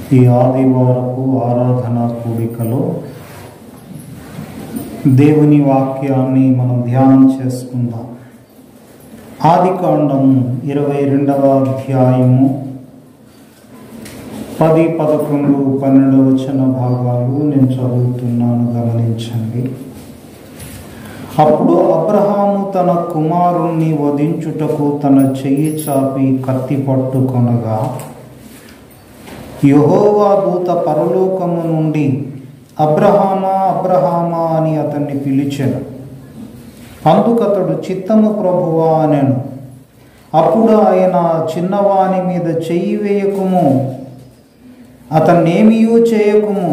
ఈ ఆదివారపు ఆరాధన కూడికలో దేవుని వాక్యాన్ని మనం ధ్యానం చేసుకుందాం ఆది కాండము ఇరవై రెండవ అధ్యాయము పది పదకొండు పన్నెండు వచన భాగాలు నేను చదువుతున్నాను గమనించండి అప్పుడు అబ్రహాము తన కుమారుణ్ణి వధించుటకు తన చెయ్యి చాపి కత్తి పట్టుకొనగా యహోవా దూత పరలోకము నుండి అబ్రహామా అబ్రహామా అని అతన్ని పిలిచెను అందుకతడు చిత్తము ప్రభువా అనెను అప్పుడు ఆయన చిన్నవాని మీద చెయ్యి వేయకుము అతన్నేమియూ చేయకుము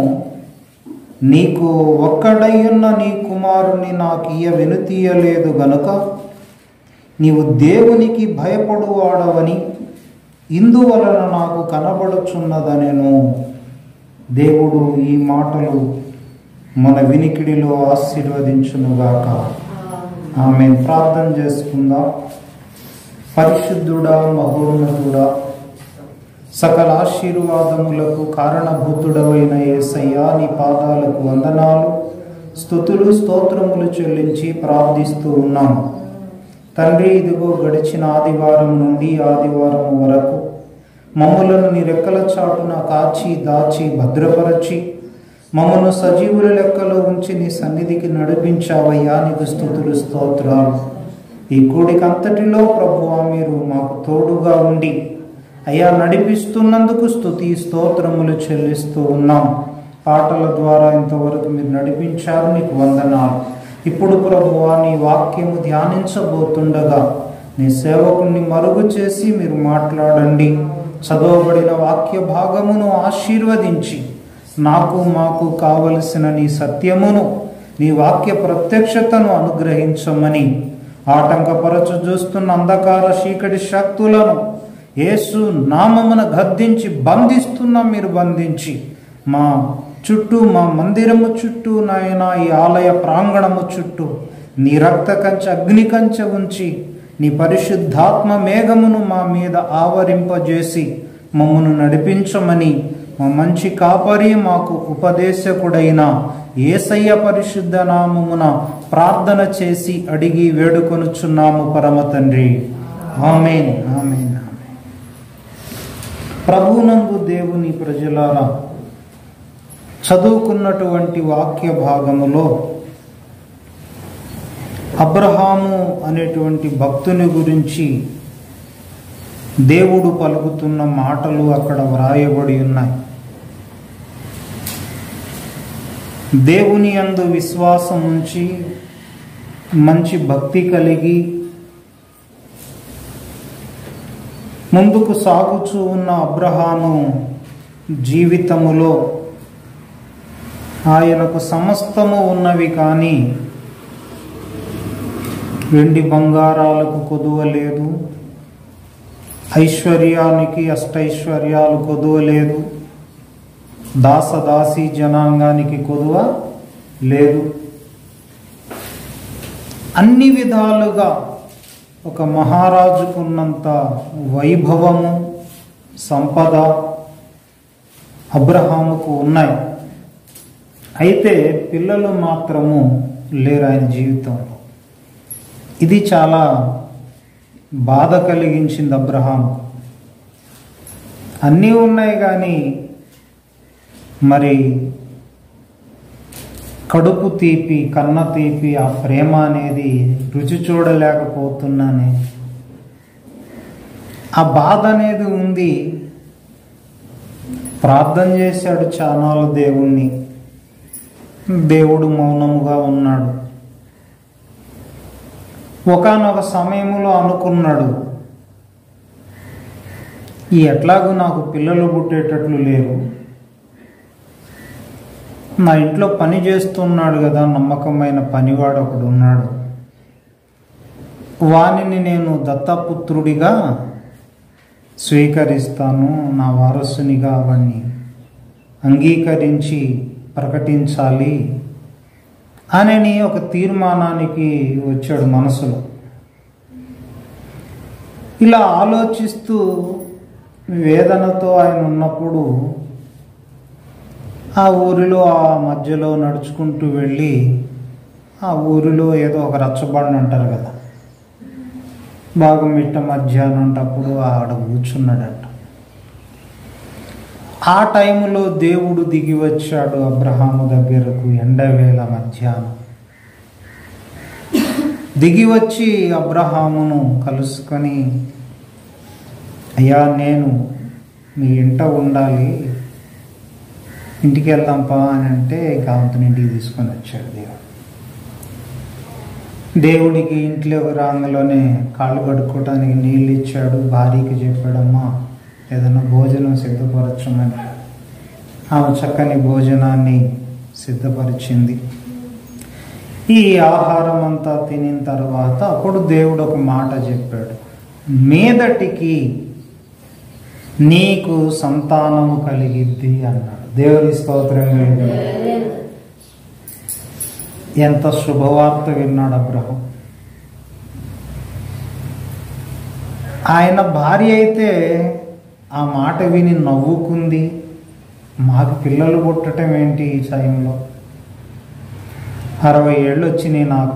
నీకు ఒక్కడయ్యున్న నీ కుమారుని నాకు ఇయ్య వెనుతీయలేదు గనుక నీవు దేవునికి భయపడువాడవని ఇందువలన నాకు కనబడుచున్నదనెను దేవుడు ఈ మాటలు మన వినికిడిలో ఆశీర్వదించునుగాక ఆమె ప్రార్థన చేసుకుందాం పరిశుద్ధుడా మహోన్నతుడా సకల ఆశీర్వాదములకు కారణభూతుడవైన యేసయ్యా నీ పాదాలకు వందనాలు స్థుతులు స్తోత్రములు చెల్లించి ప్రార్థిస్తూ ఉన్నాము తండ్రి ఇదిగో గడిచిన ఆదివారం నుండి ఆదివారం వరకు మమ్మలను నీ రెక్కల చాటున కాచి దాచి భద్రపరచి మమ్మను సజీవుల లెక్కలో ఉంచి నీ సన్నిధికి నడిపించావయ్యా నీకు స్థుతులు స్తోత్రాలు ఈ కూడికంతటిలో ప్రభువా మీరు మాకు తోడుగా ఉండి అయ్యా నడిపిస్తున్నందుకు స్థుతి స్తోత్రములు చెల్లిస్తూ ఉన్నాం పాటల ద్వారా ఇంతవరకు మీరు నడిపించారు నీకు వందనాలు ఇప్పుడు ప్రభువా నీ వాక్యము ధ్యానించబోతుండగా నీ సేవకుని మరుగు చేసి మీరు మాట్లాడండి చదవబడిన వాక్య భాగమును ఆశీర్వదించి నాకు మాకు కావలసిన నీ సత్యమును నీ వాక్య ప్రత్యక్షతను అనుగ్రహించమని ఆటంకపరచు చూస్తున్న అంధకార చీకటి శక్తులను యేసు నామమున గద్దించి బంధిస్తున్నా మీరు బంధించి మా చుట్టూ మా మందిరము చుట్టూ నాయన ఈ ఆలయ ప్రాంగణము చుట్టూ నీ రక్త కంచె అగ్ని కంచె ఉంచి నీ పరిశుద్ధాత్మ మేఘమును మా మీద ఆవరింపజేసి మమ్మను నడిపించమని మా మంచి కాపరి మాకు ఉపదేశకుడైన ఏసయ్య పరిశుద్ధ నామమున ప్రార్థన చేసి అడిగి వేడుకొనుచున్నాము పరమ తండ్రి ఆమెన్ ఆమెన్ ప్రభునందు దేవుని ప్రజలారా చదువుకున్నటువంటి వాక్య భాగములో అబ్రహాము అనేటువంటి భక్తుని గురించి దేవుడు పలుకుతున్న మాటలు అక్కడ వ్రాయబడి ఉన్నాయి దేవుని అందు విశ్వాసం ఉంచి మంచి భక్తి కలిగి ముందుకు సాగుచూ ఉన్న అబ్రహాము జీవితములో ఆయనకు సమస్తము ఉన్నవి కానీ వెండి బంగారాలకు కొదువ లేదు ఐశ్వర్యానికి అష్టైశ్వర్యాలు కొదువ లేదు దాసదాసి జనాంగానికి కొదువ లేదు అన్ని విధాలుగా ఒక మహారాజుకున్నంత వైభవము సంపద అబ్రహాముకు ఉన్నాయి అయితే పిల్లలు మాత్రము లేరు ఆయన జీవితంలో ఇది చాలా బాధ కలిగించింది అబ్రహాం అన్నీ ఉన్నాయి కానీ మరి కడుపు తీపి కన్న తీపి ఆ ప్రేమ అనేది రుచి చూడలేకపోతున్నానే ఆ బాధ అనేది ఉంది ప్రార్థన చేశాడు చానాలు దేవుణ్ణి దేవుడు మౌనముగా ఉన్నాడు ఒకనొక సమయంలో అనుకున్నాడు ఈ ఎట్లాగూ నాకు పిల్లలు పుట్టేటట్లు లేరు నా ఇంట్లో పని చేస్తున్నాడు కదా నమ్మకమైన పనివాడు ఒకడు ఉన్నాడు వానిని నేను దత్తపుత్రుడిగా స్వీకరిస్తాను నా వారసునిగా అవన్నీ అంగీకరించి ప్రకటించాలి అని ఒక తీర్మానానికి వచ్చాడు మనసులో ఇలా ఆలోచిస్తూ వేదనతో ఆయన ఉన్నప్పుడు ఆ ఊరిలో ఆ మధ్యలో నడుచుకుంటూ వెళ్ళి ఆ ఊరిలో ఏదో ఒక రచ్చబండ అంటారు కదా బాగా మిట్ట మధ్యాహ్నం అప్పుడు ఆడ కూర్చున్నాడంట ఆ టైంలో దేవుడు దిగి వచ్చాడు అబ్రహాము దగ్గరకు ఎండవేళ మధ్యాహ్నం దిగి వచ్చి అబ్రహామును కలుసుకొని అయ్యా నేను మీ ఇంట ఉండాలి ఇంటికి వెళ్దాంపా అని అంటే కాంతుని ఇంటికి తీసుకొని వచ్చాడు దేవుడు దేవుడికి ఇంట్లో రాంగలోనే కాళ్ళు కడుక్కోవడానికి నీళ్ళు ఇచ్చాడు భార్యకి చెప్పాడమ్మా ఏదైనా భోజనం సిద్ధపరచమని ఆమె చక్కని భోజనాన్ని సిద్ధపరిచింది ఈ ఆహారం అంతా తినిన తర్వాత అప్పుడు దేవుడు ఒక మాట చెప్పాడు మీదటికి నీకు సంతానము కలిగిద్ది అన్నాడు దేవుని స్తోత్రం కలిగి ఎంత శుభవార్త విన్నాడు అబ్రహం ఆయన భార్య అయితే ఆ మాట విని నవ్వుకుంది మాకు పిల్లలు పుట్టడం ఏంటి ఈ టైంలో అరవై ఏళ్ళు వచ్చినాయి నాకు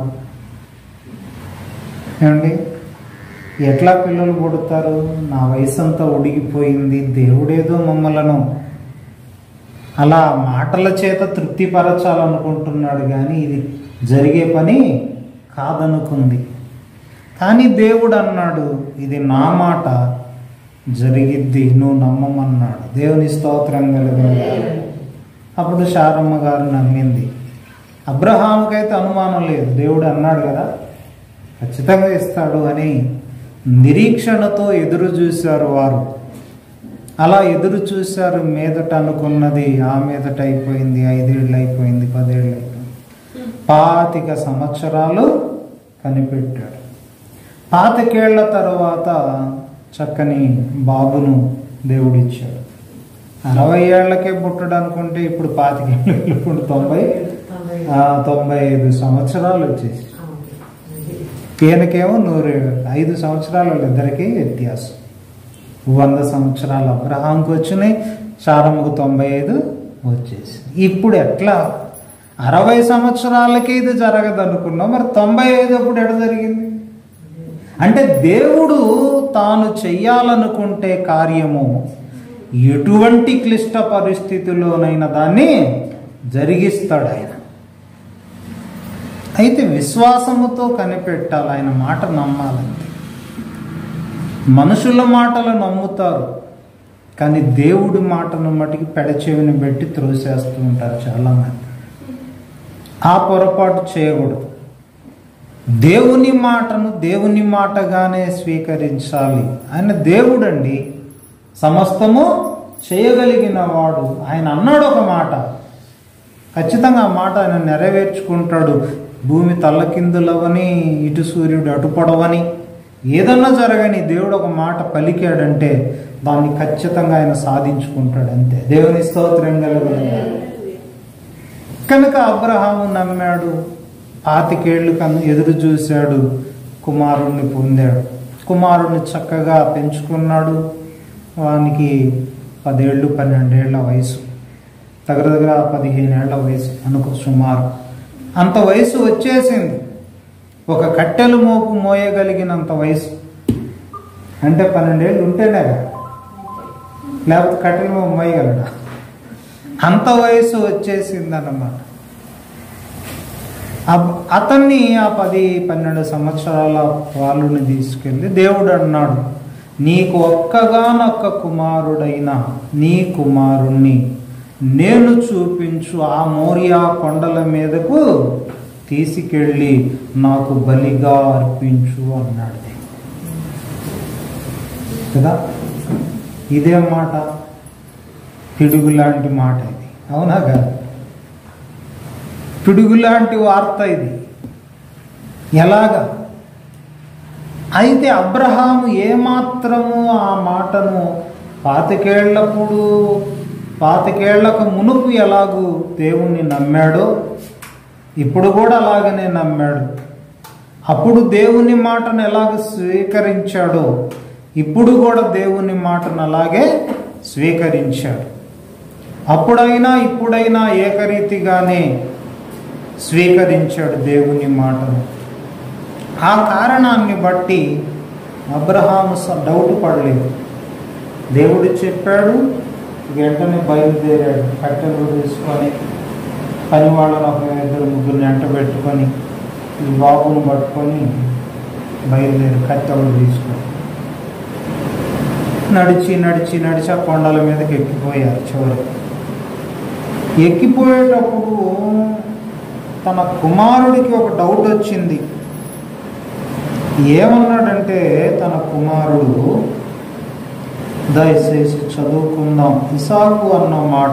ఏమండి ఎట్లా పిల్లలు పుడతారు నా వయసు అంతా ఉడిగిపోయింది దేవుడేదో మమ్మలను అలా మాటల చేత తృప్తిపరచాలనుకుంటున్నాడు కానీ ఇది జరిగే పని కాదనుకుంది కానీ దేవుడు అన్నాడు ఇది నా మాట జరిగిద్ది నువ్వు నమ్మమన్నాడు దేవుని స్తోత్రం కలిగిన అప్పుడు శారమ్మ గారు నమ్మింది అబ్రహాముకైతే అనుమానం లేదు దేవుడు అన్నాడు కదా ఖచ్చితంగా ఇస్తాడు అని నిరీక్షణతో ఎదురు చూశారు వారు అలా ఎదురు చూశారు మీదట అనుకున్నది ఆ మీదట అయిపోయింది ఐదేళ్ళు అయిపోయింది పదేళ్ళు అయిపోయింది పాతిక సంవత్సరాలు కనిపెట్టాడు పాతికేళ్ల తర్వాత చక్కని బాబును దేవుడిచ్చాడు అరవై ఏళ్లకే పుట్టడు అనుకుంటే ఇప్పుడు పాతికేళ్ళు ఇప్పుడు తొంభై ఆ, తొంభై ఐదు సంవత్సరాలు వచ్చేసి ఈయనకేమో నూరు ఐదు సంవత్సరాలు ఇద్దరికి వ్యత్యాసం వంద సంవత్సరాలు అబ్రహాంకి వచ్చినాయి సారమ్మకు తొంభై ఐదు వచ్చేసి ఇప్పుడు ఎట్లా అరవై సంవత్సరాలకి ఇది జరగదు అనుకున్నాం మరి తొంభై ఐదు అప్పుడు ఎడ జరిగింది అంటే దేవుడు తాను చెయ్యాలనుకుంటే కార్యము ఎటువంటి క్లిష్ట పరిస్థితిలోనైనా దాన్ని జరిగిస్తాడు ఆయన అయితే విశ్వాసముతో కనిపెట్టాలి ఆయన మాట నమ్మాలంతే మనుషుల మాటలు నమ్ముతారు కానీ దేవుడి మాటను మటుకి పెడచెవిని పెట్టి త్రోసేస్తూ ఉంటారు చాలామంది ఆ పొరపాటు చేయకూడదు దేవుని మాటను దేవుని మాటగానే స్వీకరించాలి ఆయన దేవుడండి సమస్తము చేయగలిగిన వాడు ఆయన అన్నాడు ఒక మాట ఖచ్చితంగా ఆ మాట ఆయన నెరవేర్చుకుంటాడు భూమి తల్లకిందులవని ఇటు సూర్యుడు అటు పొడవని ఏదన్నా జరగని దేవుడు ఒక మాట పలికాడంటే దాన్ని ఖచ్చితంగా ఆయన సాధించుకుంటాడు అంతే దేవుని స్తోత్రం కలుగుతుంది కనుక అబ్రహాము నమ్మాడు పాతికేళ్లు కన్నా ఎదురు చూశాడు కుమారుణ్ణి పొందాడు కుమారుణ్ణి చక్కగా పెంచుకున్నాడు వానికి పదేళ్ళు పన్నెండేళ్ల వయసు దగ్గర దగ్గర పదిహేనేళ్ల వయసు అనుకో సుమారు అంత వయసు వచ్చేసింది ఒక కట్టెలు మోపు మోయగలిగినంత వయసు అంటే పన్నెండేళ్ళు ఉంటేనే కదా లేకపోతే కట్టెలు మోపు మోయగలడా అంత వయసు వచ్చేసింది అన్నమాట అబ్- అతన్ని ఆ పది పన్నెండు సంవత్సరాల వాళ్ళని తీసుకెళ్ళి దేవుడు అన్నాడు నీకు ఒక్కగానొక్క కుమారుడైన నీ కుమారుణ్ణి నేను చూపించు ఆ మోరియా కొండల మీదకు తీసుకెళ్ళి నాకు బలిగా అర్పించు అన్నాడు దేవుడు. కదా ఇదే మాట పిడుగు లాంటి మాట ఇది అవునా కాదు పిడుగు లాంటి వార్త ఇది ఎలాగా అయితే అబ్రహాము ఏమాత్రము ఆ మాటను పాతికేళ్లప్పుడు పాతికేళ్లకు మునుపు ఎలాగూ దేవుణ్ణి నమ్మాడో ఇప్పుడు కూడా అలాగనే నమ్మాడు అప్పుడు దేవుని మాటను ఎలాగ స్వీకరించాడో ఇప్పుడు కూడా దేవుని మాటను అలాగే స్వీకరించాడు అప్పుడైనా ఇప్పుడైనా ఏకరీతిగానే స్వీకరించాడు దేవుని మాటను ఆ కారణాన్ని బట్టి అబ్రహాము స- డౌట్ పడలేదు దేవుడు చెప్పాడు వెంటనే బయలుదేరాడు కట్టెలు తీసుకొని పని వాళ్ళని ఒక ఇద్దరు ముగ్గురిని ఎంట పెట్టుకొని ఈ బాబును పట్టుకొని బయలుదేరి కట్టెలు తీసుకొని నడిచి నడిచి నడిచి ఆ కొండల మీదకి ఎక్కిపోయారు చివరికి ఎక్కిపోయేటప్పుడు తన కుమారుడికి ఒక డౌట్ వచ్చింది ఏమన్నాడంటే తన కుమారుడు దయచేసి చదువుకుందాం ఇసాకు అన్న మాట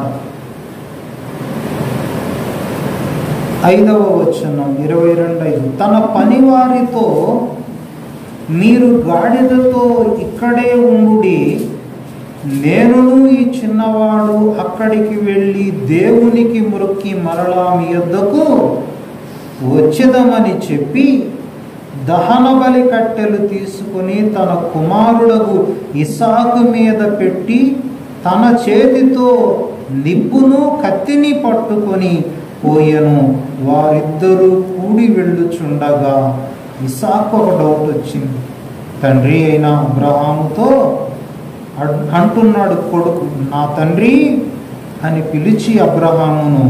ఐదవ వచనం ఇరవై రెండు ఐదు తన పనివారితో మీరు గాడిదతో ఇక్కడే ఉండుడి నేనును ఈ చిన్నవాడు అక్కడికి వెళ్ళి దేవునికి మొక్కి మరలా మీ యొద్దకు వచ్చేదమని చెప్పి దహన బలి కట్టెలు తీసుకుని తన కుమారుడకు ఇసాకు మీద పెట్టి తన చేతితో నిప్పును కత్తిని పట్టుకొని పోయెను వారిద్దరూ కూడి వెళ్ళుచుండగా ఇసాకు ఒక డౌట్ వచ్చింది తండ్రి అయిన అబ్రహాముతో అడ్- అంటున్నాడు కొడుకు నా తండ్రి అని పిలిచి అబ్రహామును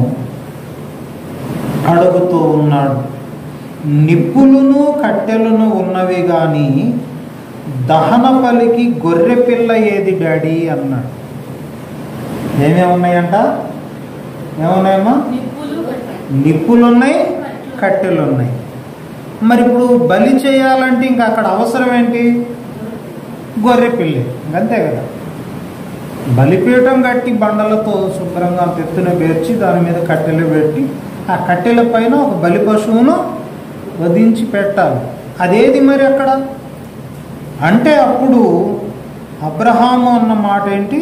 అడుగుతూ ఉన్నాడు నిప్పులును కట్టెలను ఉన్నవి కానీ దహన బలికి గొర్రె పిల్ల ఏది డాడీ అన్నాడు ఏమేమి ఉన్నాయంట ఏమున్నాయమ్మా నిప్పులు కట్టాలి. నిప్పులు ఉన్నాయి కట్టెలు ఉన్నాయి మరి ఇప్పుడు బలి చేయాలంటే ఇంకా అక్కడ అవసరం ఏంటి గొర్రె పిల్లి అంతే కదా బలిపీఠం కట్టి బండలతో శుభ్రంగా తెత్తున పేర్చి దాని మీద కట్టెలు పెట్టి ఆ కట్టెల పైన ఒక బలి పశువును వధించి పెట్టాలి అదేది మరి అక్కడ అంటే అప్పుడు అబ్రహాము అన్న మాట ఏంటి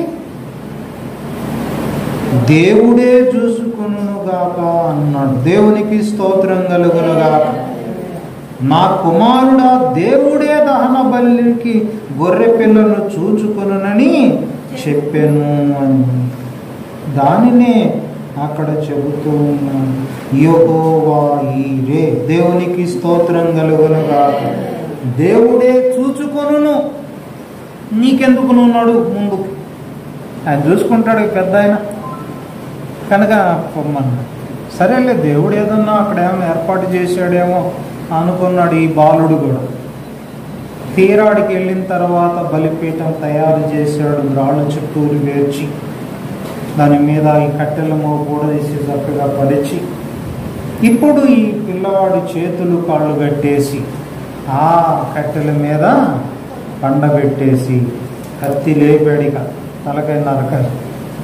దేవుడే చూసుకునుగాక అన్నాడు దేవునికి స్తోత్రం కలుగునుగాక నా కుమారుడా దేవుడే దహన బలికి గొర్రె పిల్లను చూచుకొనునని చెప్పాను అని దానినే అక్కడ చెబుతూ ఉన్నాను యెహోవా ఈరే దేవునికి స్తోత్రం కలుగునుగాక దేవుడే చూచుకొనును నీకెందుకు నున్నాడు ముందు ఆయన చూసుకుంటాడు పెద్ద ఆయన కనుక పొమ్మన్నాడు సరేలే దేవుడు ఏదన్నా అక్కడ ఏమో ఏర్పాటు చేశాడేమో అనుకున్నాడు ఈ బాలుడు కూడా తీరాడికి వెళ్ళిన తర్వాత బలిపీఠం తయారు చేశాడు రాళ్ళ చుట్టూరు వేర్చి దాని మీద ఈ కట్టెల మోపు కూడా తీసి చక్కగా పరిచి ఇప్పుడు ఈ పిల్లవాడి చేతులు కాళ్ళు కట్టేసి ఆ కట్టెల మీద పండబెట్టేసి కత్తి లేపాడిక తలకై నరకని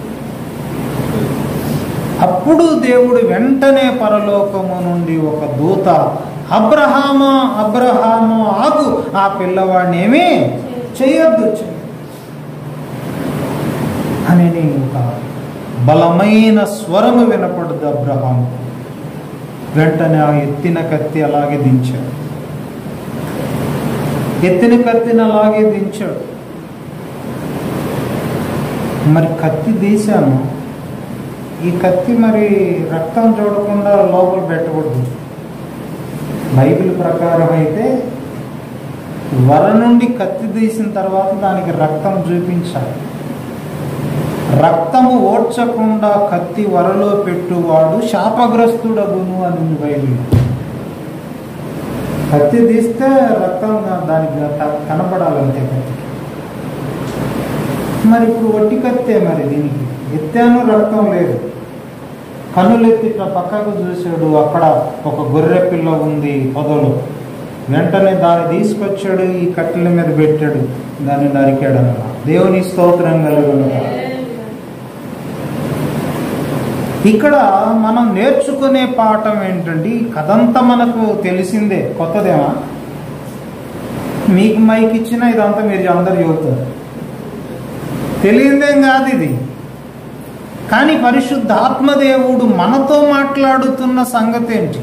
అప్పుడు దేవుడు వెంటనే పరలోకము నుండి ఒక దూత అబ్రహామా అబ్రహాము ఆగు ఆ పిల్లవాడిని ఏమీ చేయొద్దు అని ఒక బలమైన స్వరము వినపడుద్ది అబ్రహాము వెంటనే ఆ ఎత్తిన కత్తి అలాగే దించాడు ఎత్తిన కత్తిని అలాగే దించాడు మరి కత్తి తీశాను ఈ కత్తి మరి రక్తం చూడకుండా లోపల పెట్టకూడదు బైబిల్ ప్రకారం అయితే వర నుండి కత్తి తీసిన తర్వాత దానికి రక్తం చూపించాలి రక్తము ఓడ్చకుండా కత్తి వరలో పెట్టువాడు శాపగ్రస్తుడగును అని ఉంది బైబిల్ కత్తి తీస్తే రక్తం దానికి క- కనపడాలంతే కత్తి మరి ఇప్పుడు ఒట్టి కత్తే మరి దీనికి ఎత్తాను రక్తం లేదు కన్నులెత్తి ఇట్లా పక్కకు చూశాడు అక్కడ ఒక గొర్రె పిల్ల ఉంది పొదలో వెంటనే దాన్ని తీసుకొచ్చాడు ఈ కట్టెల మీద పెట్టాడు దాన్ని నరికాడు అన్నమాట దేవుని స్తోత్రం కలుగును ఇక్కడ మనం నేర్చుకునే పాఠం ఏంటంటే ఈ కథంతా మనకు తెలిసిందే కొత్తదేమా మీకు మైక్ ఇచ్చినా ఇదంతా మీరు అందరు చెబుతారు తెలియదేం కాదు ఇది కానీ పరిశుద్ధాత్మదేవుడు మనతో మాట్లాడుతున్న సంగతి ఏంటి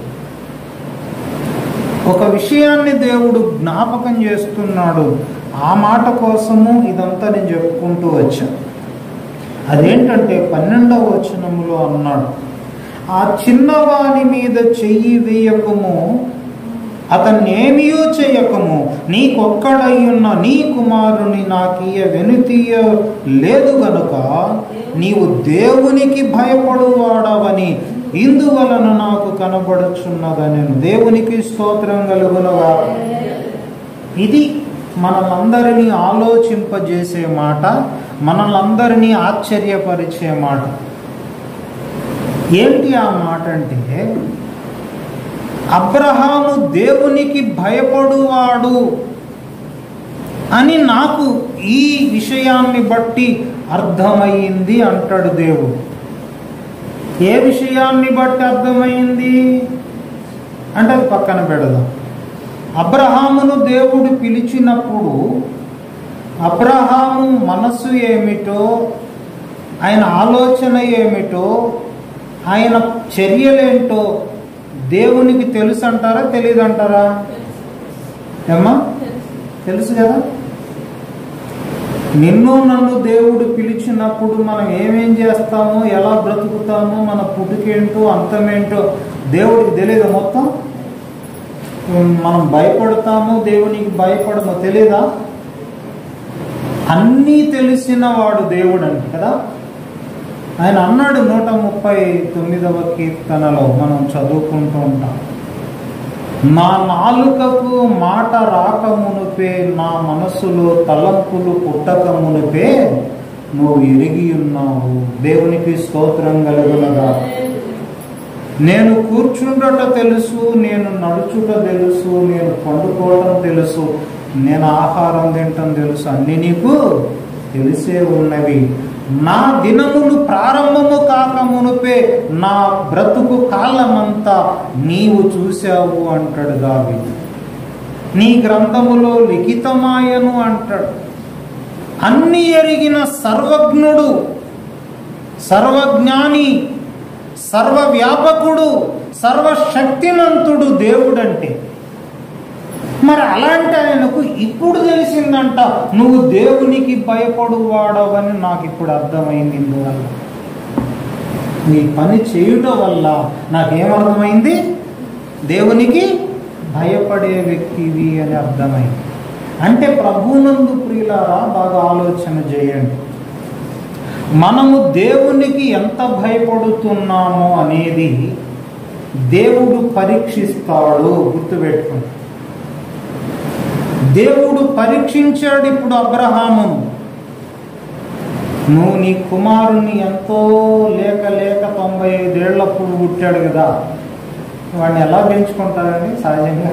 ఒక విషయాన్ని దేవుడు జ్ఞాపకం చేస్తున్నాడు ఆ మాట కోసము ఇదంతా నేను చెప్పుకుంటూ వచ్చాను అదేంటంటే పన్నెండవ వచనములో అన్నాడు ఆ చిన్నవాని మీద చెయ్యి వేయకము అతన్ని ఏమీయూ చేయకము నీకొక్కడయ్యున్న నీ కుమారుని నాకీయ వెనుతీయ లేదు గనుక నీవు దేవునికి భయపడువాడవని ఇందువలన నాకు కనబడుచున్నదని దేవునికి స్తోత్రం కలుగునగా ఇది మనలందరినీ ఆలోచింపజేసే మాట మనలందరినీ ఆశ్చర్యపరిచే మాట ఏంటి ఆ మాట అంటే అబ్రహాము దేవునికి భయపడువాడు అని నాకు ఈ విషయాన్ని బట్టి అర్థమైంది అంటాడు దేవుడు ఏ విషయాన్ని బట్టి అర్థమైంది అంటే అది పక్కన పెడదాం అబ్రహామును దేవుడు పిలిచినప్పుడు అబ్రహాము మనస్సు ఏమిటో ఆయన ఆలోచన ఏమిటో ఆయన చర్యలేంటో దేవునికి తెలుసు అంటారా తెలియదు అంటారా ఏమ్మా తెలుసు కదా నిన్ను నన్ను దేవుడు పిలిచినప్పుడు మనం ఏమేం చేస్తామో ఎలా బ్రతుకుతామో మన పుట్టుకేంటో అంతమేంటో దేవుడికి తెలియదు మొత్తం మనం భయపడతాము దేవునికి భయపడము తెలీదా అన్నీ తెలిసిన వాడు దేవుడు అంట కదా ఆయన అన్నాడు నూట ముప్పై తొమ్మిదవ కీర్తనలో మనం చదువుకుంటూ ఉంటాం నా నాలుకకు మాట రాకమునుపే నా మనస్సులో తలంపులు పుట్టకమునుపే నువ్వు ఎరిగి ఉన్నావు దేవునికి స్తోత్రం కలుగునగా నేను కూర్చుండట తెలుసు నేను నడుచుట తెలుసు నేను పండుకోవడం తెలుసు నేను ఆహారం తినటం తెలుసు అన్ని నీకు తెలిసే ఉన్నవి నా దినములు ప్రారంభము కాక మునుపే నా బ్రతుకు కాలమంతా నీవు చూశావు అంటాడు దావి నీ గ్రంథములో లిఖితమాయను అంటాడు అన్ని ఎరిగిన సర్వజ్ఞుడు సర్వజ్ఞాని సర్వవ్యాపకుడు సర్వశక్తిమంతుడు దేవుడంటే మరి అలాంటి ఆయనకు ఇప్పుడు తెలిసిందంట నువ్వు దేవునికి భయపడు వాడవని నాకు ఇప్పుడు అర్థమైంది ఇందువల్ల నీ పని చేయుట వల్ల నాకేమర్థమైంది దేవునికి భయపడే వ్యక్తివి అని అర్థమైంది అంటే ప్రభునందు ప్రియులారా బాగా ఆలోచన చేయండి మనము దేవునికి ఎంత భయపడుతున్నామో అనేది దేవుడు పరీక్షిస్తాడు గుర్తుపెట్టుకుని దేవుడు పరీక్షించాడు ఇప్పుడు అబ్రహామును నువ్వు నీ కుమారుని ఎంతో లేక లేక తొంభై ఐదేళ్లప్పుడు పుట్టాడు కదా వాడిని ఎలా పెంచుకుంటాడండి సహజంగా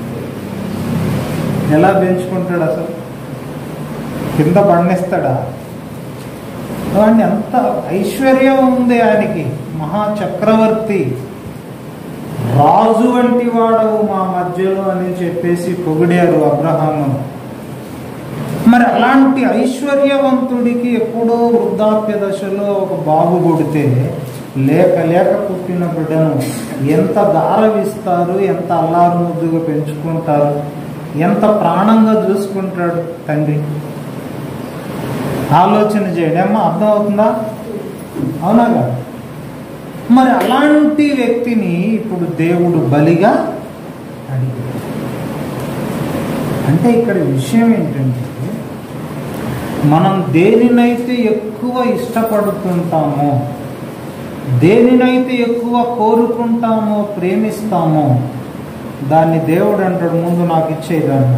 ఎలా పెంచుకుంటాడు అసలు కింద బండిస్తాడా వాడిని ఎంత ఐశ్వర్యం ఉంది ఆయనకి మహా చక్రవర్తి రాజు వంటి వాడవు మా మధ్యలో అని చెప్పేసి పొగిడారు అబ్రహాము మరి అలాంటి ఐశ్వర్యవంతుడికి ఎప్పుడో వృద్ధాప్య దశలో ఒక బాబు పుడితే లేక లేక పుట్టిన బిడ్డను ఎంత దారవిస్తారు ఎంత అల్లారు ముద్దుగా పెంచుకుంటారు ఎంత ప్రాణంగా చూసుకుంటాడు తండ్రి ఆలోచన చేయండి అమ్మా అర్థం అవుతుందా అవునా కదా మరి అలాంటి వ్యక్తిని ఇప్పుడు దేవుడు బలిగా అడిగాడు అంటే ఇక్కడ విషయం ఏంటంటే మనం దేనినైతే ఎక్కువ ఇష్టపడుతుంటామో దేనినైతే ఎక్కువ కోరుకుంటామో ప్రేమిస్తామో దాన్ని దేవుడు అంటాడు ముందు నాకు ఇచ్చేదాన్ని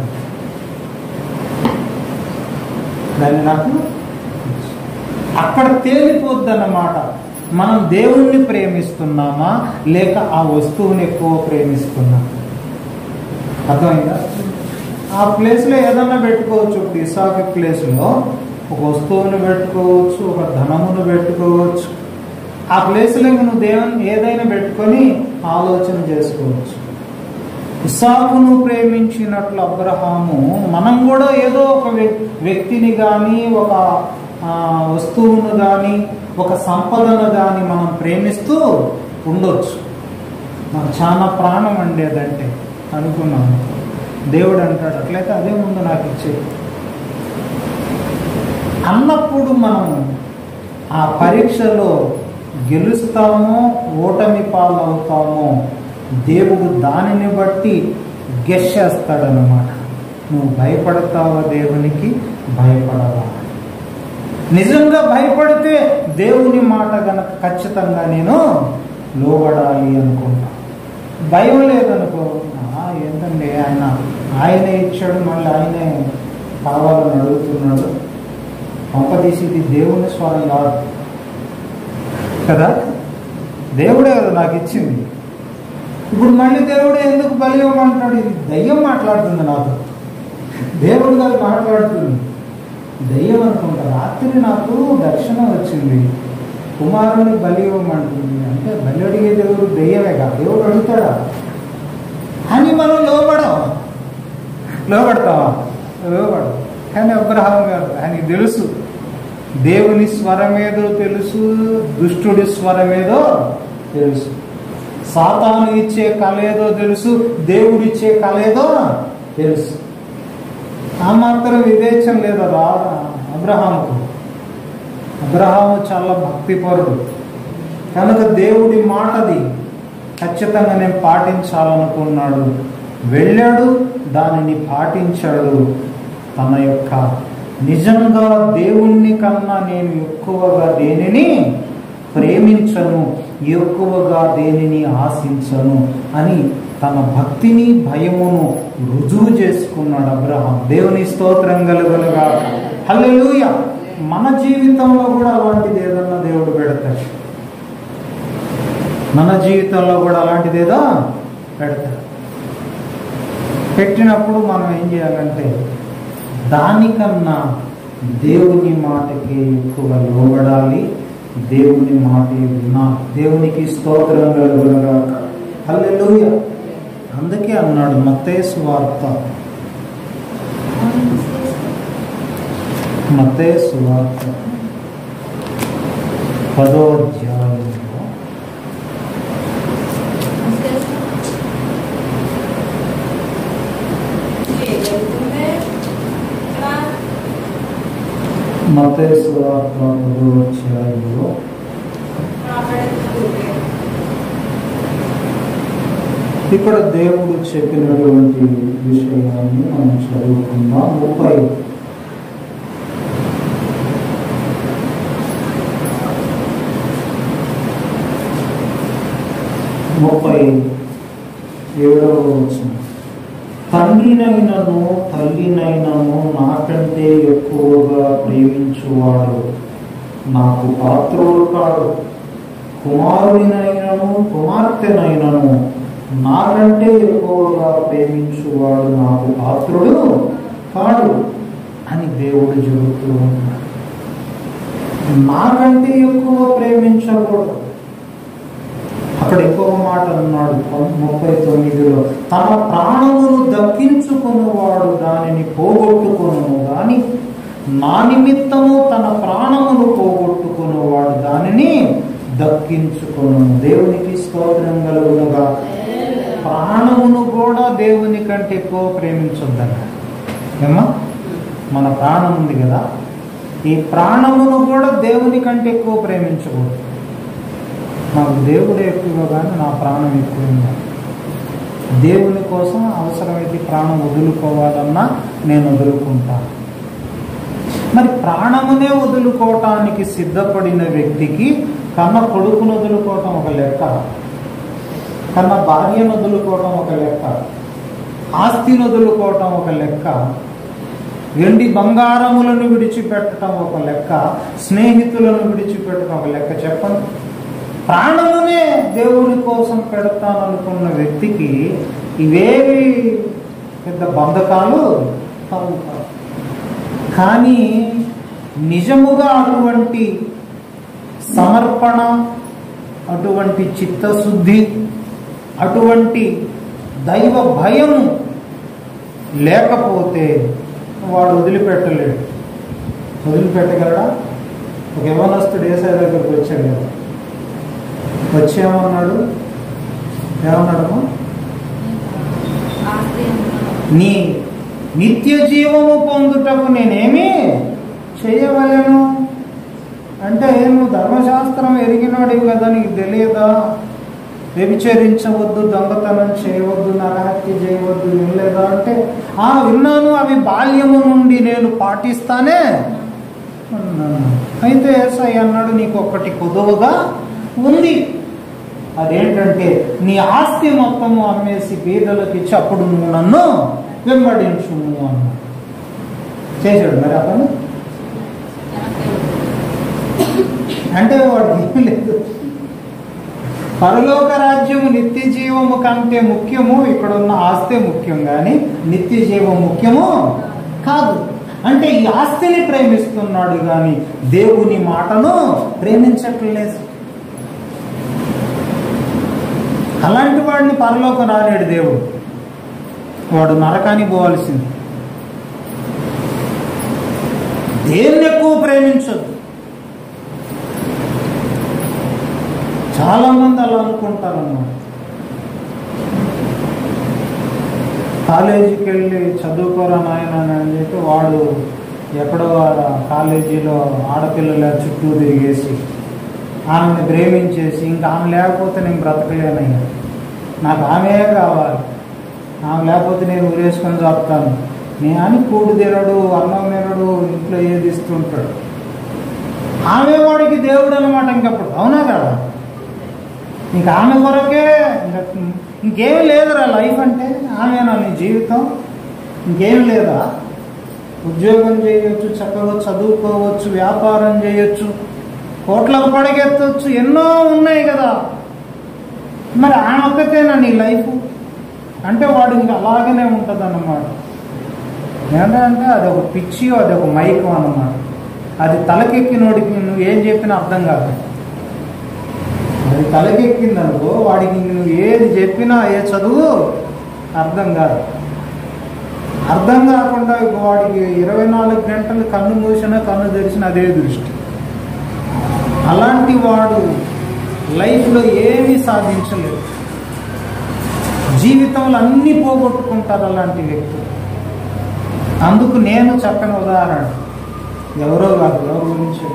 దాన్ని నాకు అక్కడ తేలిపోద్ది అన్నమాట మనం దేవుణ్ణి ప్రేమిస్తున్నామా లేక ఆ వస్తువుని ఎక్కువ ప్రేమిస్తున్నామా అర్థమైందా ఆ ప్లేస్లో ఏదన్నా పెట్టుకోవచ్చు ఇప్పుడు ఇసాకి ప్లేస్లో ఒక వస్తువుని పెట్టుకోవచ్చు ఒక ధనమును పెట్టుకోవచ్చు ఆ ప్లేస్లో నువ్వు దేవుని ఏదైనా పెట్టుకొని ఆలోచన చేసుకోవచ్చు ఇసాకును ప్రేమించినట్లు అబ్రహాము మనం కూడా ఏదో ఒక వ్యక్తిని కానీ ఒక వస్తువును కానీ ఒక సంపదను కానీ మనం ప్రేమిస్తూ ఉండొచ్చు నాకు చాలా ప్రాణం అండి అదంటే అనుకున్నాను దేవుడు అంటాడు అట్లయితే అదే ముందు నాకు ఇచ్చేది అన్నప్పుడు మనం ఆ పరీక్షలో గెలుస్తామో ఓటమి పాలవుతామో దేవుడు దానిని బట్టి గెస్ చేస్తాడనమాట నువ్వు భయపడతావా దేవునికి భయపడవా నిజంగా భయపడితే దేవుని మాట గనక ఖచ్చితంగా నేను లోబడాలి అనుకుంటా భయం లేదనుకో "ఆ, ఏంటండి ఆయన ఆయనే ఇచ్చాడు మళ్ళీ ఆయనే కావాలని అడుగుతున్నాడు పంపదీసి ఇది దేవుని స్వరం కాదు కదా దేవుడే కదా నాకు ఇచ్చింది ఇప్పుడు మళ్ళీ దేవుడే ఎందుకు బలి ఇవ్వమంటాడు ఇది దయ్యం మాట్లాడుతుంది నాతో దేవుడు నాకు మాట్లాడుతుంది దయ్యం అనుకుంటా రాత్రి నాకు దర్శనం వచ్చింది కుమారుని బలి ఇవ్వమంటుంది అంటే బలి అడిగే దేవుడు దెయ్యమే కాదు దేవుడు అడుగుతాడా అని మనం లోబడం లోబడతావా లోబడం కానీ అబ్రహాం గారు ఆయనకి తెలుసు దేవుని స్వరమేదో తెలుసు దుష్టుడి స్వరమేదో తెలుసు సాతాను ఇచ్చే కళ ఏదో తెలుసు దేవుడు ఇచ్చే కళ ఏదో తెలుసు ఆ మాత్రం వివేచం లేదు రా అబ్రహాముకు అబ్రహాము చాలా భక్తిపరుడు కనుక దేవుడి మాటది ఖచ్చితంగా నేను పాటించాలనుకున్నాడు వెళ్ళాడు దానిని పాటించాడు తన యొక్క నిజంగా దేవుణ్ణి కన్నా నేను ఎక్కువగా దేనిని ప్రేమించను ఎక్కువగా దేనిని ఆశించను అని తన భక్తిని భయమును రుజువు చేసుకున్నాడు అబ్రహాం దేవుని స్తోత్రం కలుగులుగా హల్లెలూయ మన జీవితంలో కూడా అలాంటిది ఏదన్నా దేవుడు పెడతాడు మన జీవితంలో కూడా అలాంటిది ఏదో పెడతాడు పెట్టినప్పుడు మనం ఏం చేయాలంటే దానికన్నా దేవుని మాటకి ఎక్కువ లోబడాలి దేవుని మాట వినాలి దేవునికి స్తోత్రం కలుగునగా హల్లెలూయ అందుకే అన్నాడు మత్తేసు వార్త మత్తేసు వార్త పదో అధ్యాయంలో మత్తేసు వార్త పదో అధ్యాయంలో ఇక్కడ దేవుడు చెప్పినటువంటి విషయాన్ని మనం చదువుకుందాం ముప్పై ముప్పై ఏడవ వచ్చిన తండ్రినైనను తల్లినైనను నాకంటే ఎక్కువగా ప్రేమించువాడు నాకు పాత్రుడు కాడు కుమారుడినైనను కుమార్తెనైనను నాకంటే ఎక్కువగా ప్రేమించువాడు నాకు పాత్రుడు కాడు అని దేవుడు చెబుతూ ఉన్నాడు నాకంటే ఎక్కువ ప్రేమించకూడదు అక్కడ ఎక్కువ మాట అన్నాడు ముప్పై తొమ్మిదిలో తన ప్రాణమును దక్కించుకున్నవాడు దానిని పోగొట్టుకును గాని నా నిమిత్తము తన ప్రాణమును పోగొట్టుకున్నవాడు దానిని దక్కించుకును దేవునికి స్తోత్రం కలుగునుగా ప్రాణమును కూడా దేవుని కంటే ఎక్కువ ప్రేమించొద్దన్న ఏమా మన ప్రాణం ఉంది కదా ఈ ప్రాణమును కూడా దేవుని కంటే ఎక్కువ ప్రేమించకూడదు నాకు దేవుడే ఎక్కువ కానీ నా ప్రాణం ఎక్కువ ఉంది దేవుని కోసం అవసరమైతే ప్రాణం వదులుకోవాలన్నా నేను వదులుకుంటాను మరి ప్రాణమునే వదులుకోవటానికి సిద్ధపడిన వ్యక్తికి కన్న కొడుకును వదులుకోవటం ఒక లెక్క కన్న భార్యను వదులుకోవటం ఒక లెక్క ఆస్తిని వదులుకోవటం ఒక లెక్క వెండి బంగారములను విడిచిపెట్టడం ఒక లెక్క స్నేహితులను విడిచిపెట్టడం ఒక లెక్క చెప్పండి ప్రాణమునే దేవుని కోసం పెడతాననుకున్న వ్యక్తికి ఇవేవి పెద్ద బంధకాలు కావు కావు. కానీ నిజముగా అటువంటి సమర్పణ అటువంటి చిత్తశుద్ధి అటువంటి దైవ భయం లేకపోతే వాడు వదిలిపెట్టలేడు వదిలిపెట్టగలడా ఒక యవనస్తుడు ఏసఐ దగ్గరకు వచ్చాడు కదా వచ్చేమన్నాడు ఏమన్నాడమ్మా నీ నిత్య జీవము పొందుటకు నేనేమి చేయవలను అంటే నువ్వు వాడివి కదా నీకు తెలియదా వ్యభిచరించవద్దు దొంగతనం చేయవద్దు నరహత్య చేయవద్దు వినలేదా అంటే ఆ విన్నాను అవి బాల్యము నుండి నేను పాటిస్తానే అన్నాను అయితే ఏసై అన్నాడు నీకు ఒకటి కొదువుగా ఉంది అదేంటంటే నీ ఆస్తి మొత్తము అమ్మేసి బీదలకు ఇచ్చి అప్పుడు నువ్వు నన్ను వెంబడించుము అన్నాడు చేశాడు మరి అతను అంటే వాడు ఏం లేదు పరలోక రాజ్యము నిత్య జీవము కంటే ముఖ్యము ఇక్కడ ఉన్న ఆస్తే ముఖ్యం కానీ నిత్య జీవం ముఖ్యము కాదు అంటే ఈ ఆస్తిని ప్రేమిస్తున్నాడు కానీ దేవుని మాటను ప్రేమించట్లేదు అలాంటి వాడిని పరలోకం రాలేడు దేవుడు వాడు నరకానికి పోవాల్సింది దేన్ని ఎక్కువ ప్రేమించదు చాలా మంది అలా అనుకుంటారు అన్నమాట కాలేజీకి వెళ్ళి చదువుకోరా నాయన అని చెప్పి వాడు ఎక్కడో ఆడ కాలేజీలో ఆడపిల్లల చుట్టూ తిరిగేసి ఆమెను ప్రేమించేసి ఇంకా ఆమె లేకపోతే నేను బ్రతకలేనయ్యా నాకు ఆమె కావాలి ఆమె లేకపోతే నేను ఊరేసుకొని చెప్తాను నేను అని కూడు తినడు అన్నం తినడు ఇంట్లో ఏది ఇస్తుంటాడు ఆమె వాడికి దేవుడు అనమాట ఇంకప్పుడు అవునా కదా ఇంకా ఆమె కొరకే ఇంకా ఇంకేం లేదురా లైఫ్ అంటే ఆమెనా నీ జీవితం ఇంకేం లేదా ఉద్యోగం చేయొచ్చు చక్కగా చదువుకోవచ్చు వ్యాపారం చేయొచ్చు కోట్లకు పడగెత్తవచ్చు ఎన్నో ఉన్నాయి కదా మరి ఆమె ఒక్కతేనా నీ లైఫ్ అంటే వాడు ఇంకా అలాగనే ఉంటుంది అన్నమాట ఏంటంటే అది ఒక పిచ్చి అది ఒక మైకం అన్నమాట అది తలకెక్కినోడికి నువ్వు ఏం చెప్పినా అర్థం కాదు అది తలకెక్కిందనుకో వాడికి నువ్వు ఏది చెప్పినా ఏ చదువు అర్థం కాదు అర్థం కాకుండా ఇక వాడికి ఇరవై నాలుగు గంటలు కన్ను మూసినా కన్ను తెరిచిన అదే దృష్టి అలాంటి వాడు లైఫ్లో ఏమీ సాధించలేదు జీవితంలో అన్నీ పోగొట్టుకుంటారు అలాంటి వ్యక్తులు అందుకు నేను చక్కని ఉదాహరణ ఎవరో కాదు ఎవరి గురించి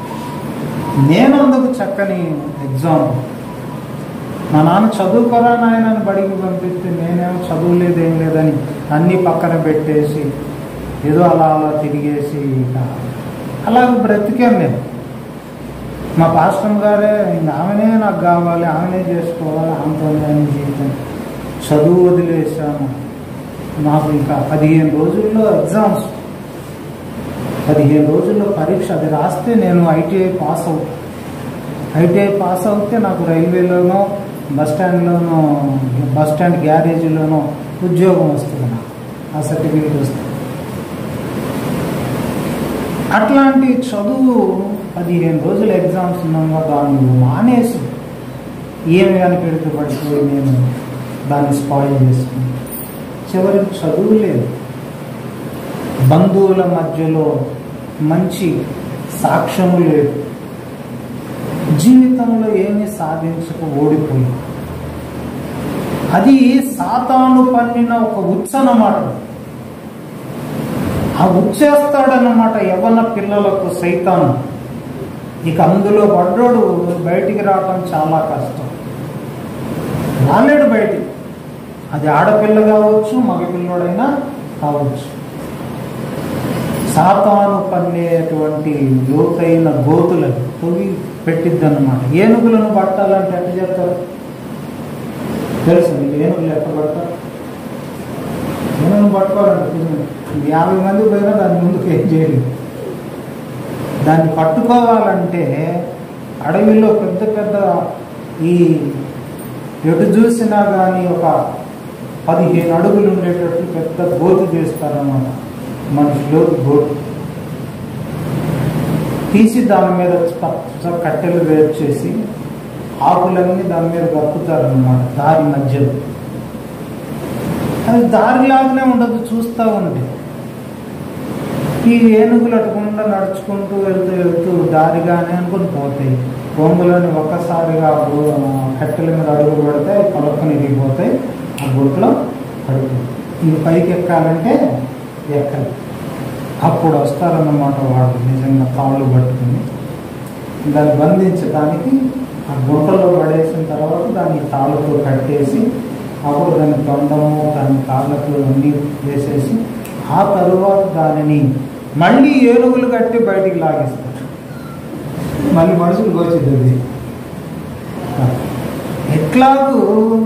నేను అందుకు చక్కని ఎగ్జాంపుల్ మా నాన్న చదువుకోరా నాయన అని బడికి పంపిస్తే నేనేమో చదువులేదు ఏం లేదని అన్నీ పక్కన పెట్టేసి ఏదో అలా అలా తిరిగేసి ఇక అలాగ బ్రతికాను నేను మా పాస్టర్ గారే ఇంక ఆమెనే నాకు కావాలి ఆమెనే చేసుకోవాలి ఆమెతో నేను జీవితం చదువు వదిలేసాను నాకు ఇంకా పదిహేను రోజుల్లో ఎగ్జామ్స్ పదిహేను రోజుల్లో పరీక్ష అది రాస్తే నేను ఐటీఐ పాస్ అవుతాను ఐటీఐ పాస్ అవుతే నాకు రైల్వేలోనో బస్ స్టాండ్లోనో బస్ స్టాండ్ గ్యారేజీలోనో ఉద్యోగం వస్తుంది నాకు ఆ సర్టిఫికేట్ వస్తుంది అట్లాంటి చదువు పదిహేను రోజులు ఎగ్జామ్స్ ఉన్నాగా దాన్ని మానేసి ఏమి కనిపెడుతూ పడిపోయి నేను దాన్ని స్పాయిల్ చేసుకుని చివరికి చదువు లేదు బంధువుల మధ్యలో మంచి సాక్ష్యము లేదు జీవితంలో ఏమీ సాధించక ఓడిపోయి అది సాతాను పన్నిన ఒక ఉచ్చనమాట ఆ ఉచ్చేస్తాడన్నమాట యవన పిల్లలకు సైతాను ఇక అందులో పడ్డోడు బయటికి రావటం చాలా కష్టం రాలేడు బయటికి అది ఆడపిల్ల కావచ్చు మగపిల్లడైనా కావచ్చు సాతాను పన్నేటువంటి లోతైన గోతులను తొగి పెట్టిద్ది అనమాట ఏనుగులను పట్టాలంటే ఎట్లా చెప్తారు తెలుసు మీకు ఏనుగులు ఎట్లా పడతారు ఏనుగును పట్టుకోవాలంటే చూడండి. యాభై మంది పోయినా దాని ముందుకు ఏం చేయలేదు దాన్ని పట్టుకోవాలంటే అడవిలో పెద్ద పెద్ద ఈ ఎటు చూసినా కానీ ఒక పదిహేను అడుగులు ఉండేటట్టు పెద్ద గోతు చేస్తారన్నమాట మనుషులు గోతు తీసి దాని మీద పచ్చ కట్టెలు వేరు చేసి ఆకులన్నీ దాని మీద కప్పుతారన్నమాట దారి మధ్యలో అది దారిలాగానే ఉండదు చూస్తూ ఉంటే ఈ ఏనుగులు అటుకుండా నడుచుకుంటూ వెళ్తూ వెళ్తూ దారిగానే అనుకుని పోతాయి బొంగులని ఒక్కసారిగా ఆ గో- ఆ కట్టెల మీద అడుగు పెడితే అవి పలుకొని ఇరిగిపోతాయి ఆ గుట్లో పడిపోయి ఇది పైకి ఎక్కాలంటే ఎక్కాలి అప్పుడు వస్తారన్నమాట వాడు నిజంగా తాళ్ళు పట్టుకుని దాన్ని బంధించడానికి ఆ గుంటలో పడేసిన తర్వాత దాన్ని తాళ్ళతో కట్టేసి అప్పుడు దాని తొండము దాని కాళ్ళకు అన్నీ వేసేసి ఆ తరువాత దానిని మళ్ళీ ఏనుగులు కట్టి బయటికి లాగిస్తారు మళ్ళీ మనుషులకు వచ్చింది అది ఎట్లాగూ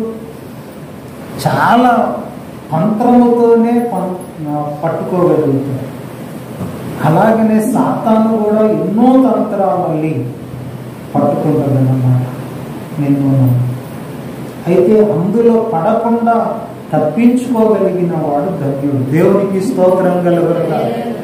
చాలా మంత్రముతోనే పం- పట్టుకోగలుగుతారు అలాగనే సాతాను కూడా ఎన్నో తంత్రాలల్లి పట్టుకుంటుంది అన్నమాట నిన్ను నన్ను. అయితే అందులో పడకుండా తప్పించుకోగలిగిన వాడు ధన్యుడు దేవునికి స్తోత్రం కలగలుగా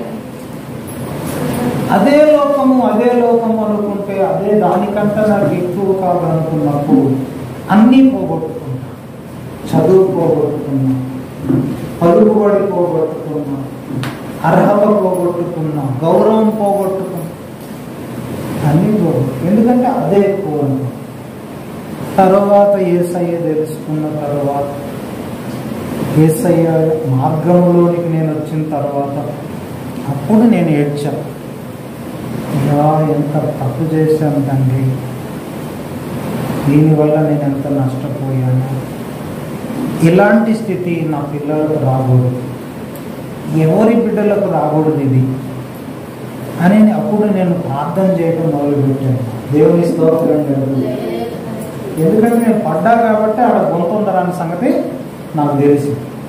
అదే లోకము అదే లోకము అనుకుంటే అదే దానికంటే నాకు ఎక్కువ కావాలనుకున్నప్పుడు అన్నీ పోగొట్టుకున్నా చదువు పోగొట్టుకున్నా పలుకుబడి పోగొట్టుకున్నా అర్హత పోగొట్టుకున్నా గౌరవం పోగొట్టుకున్నా అన్నీ పోగొట్టు ఎందుకంటే అదే ఎక్కువ అనుకో తర్వాత ఏసయ్య తెలుసుకున్న తర్వాత ఏసయ్య మార్గంలోనికి నేను వచ్చిన తర్వాత అప్పుడు నేను ఏడ్చాను ఇలా ఎంత తప్పు చేశాను తండ్రి దీనివల్ల నేను ఎంత నష్టపోయాను ఇలాంటి స్థితి నా పిల్లలకు రాకూడదు ఎవరి బిడ్డలకు రాకూడదు ఇది అని అప్పుడు నేను ప్రార్థన చేయడం మొదలుపెట్టాను దేవుని స్తోత్రం కలుగు ఎందుకంటే నేను పడ్డా కాబట్టి ఆడ గొంత ఉందరాని సంగతి నాకు తెలుసు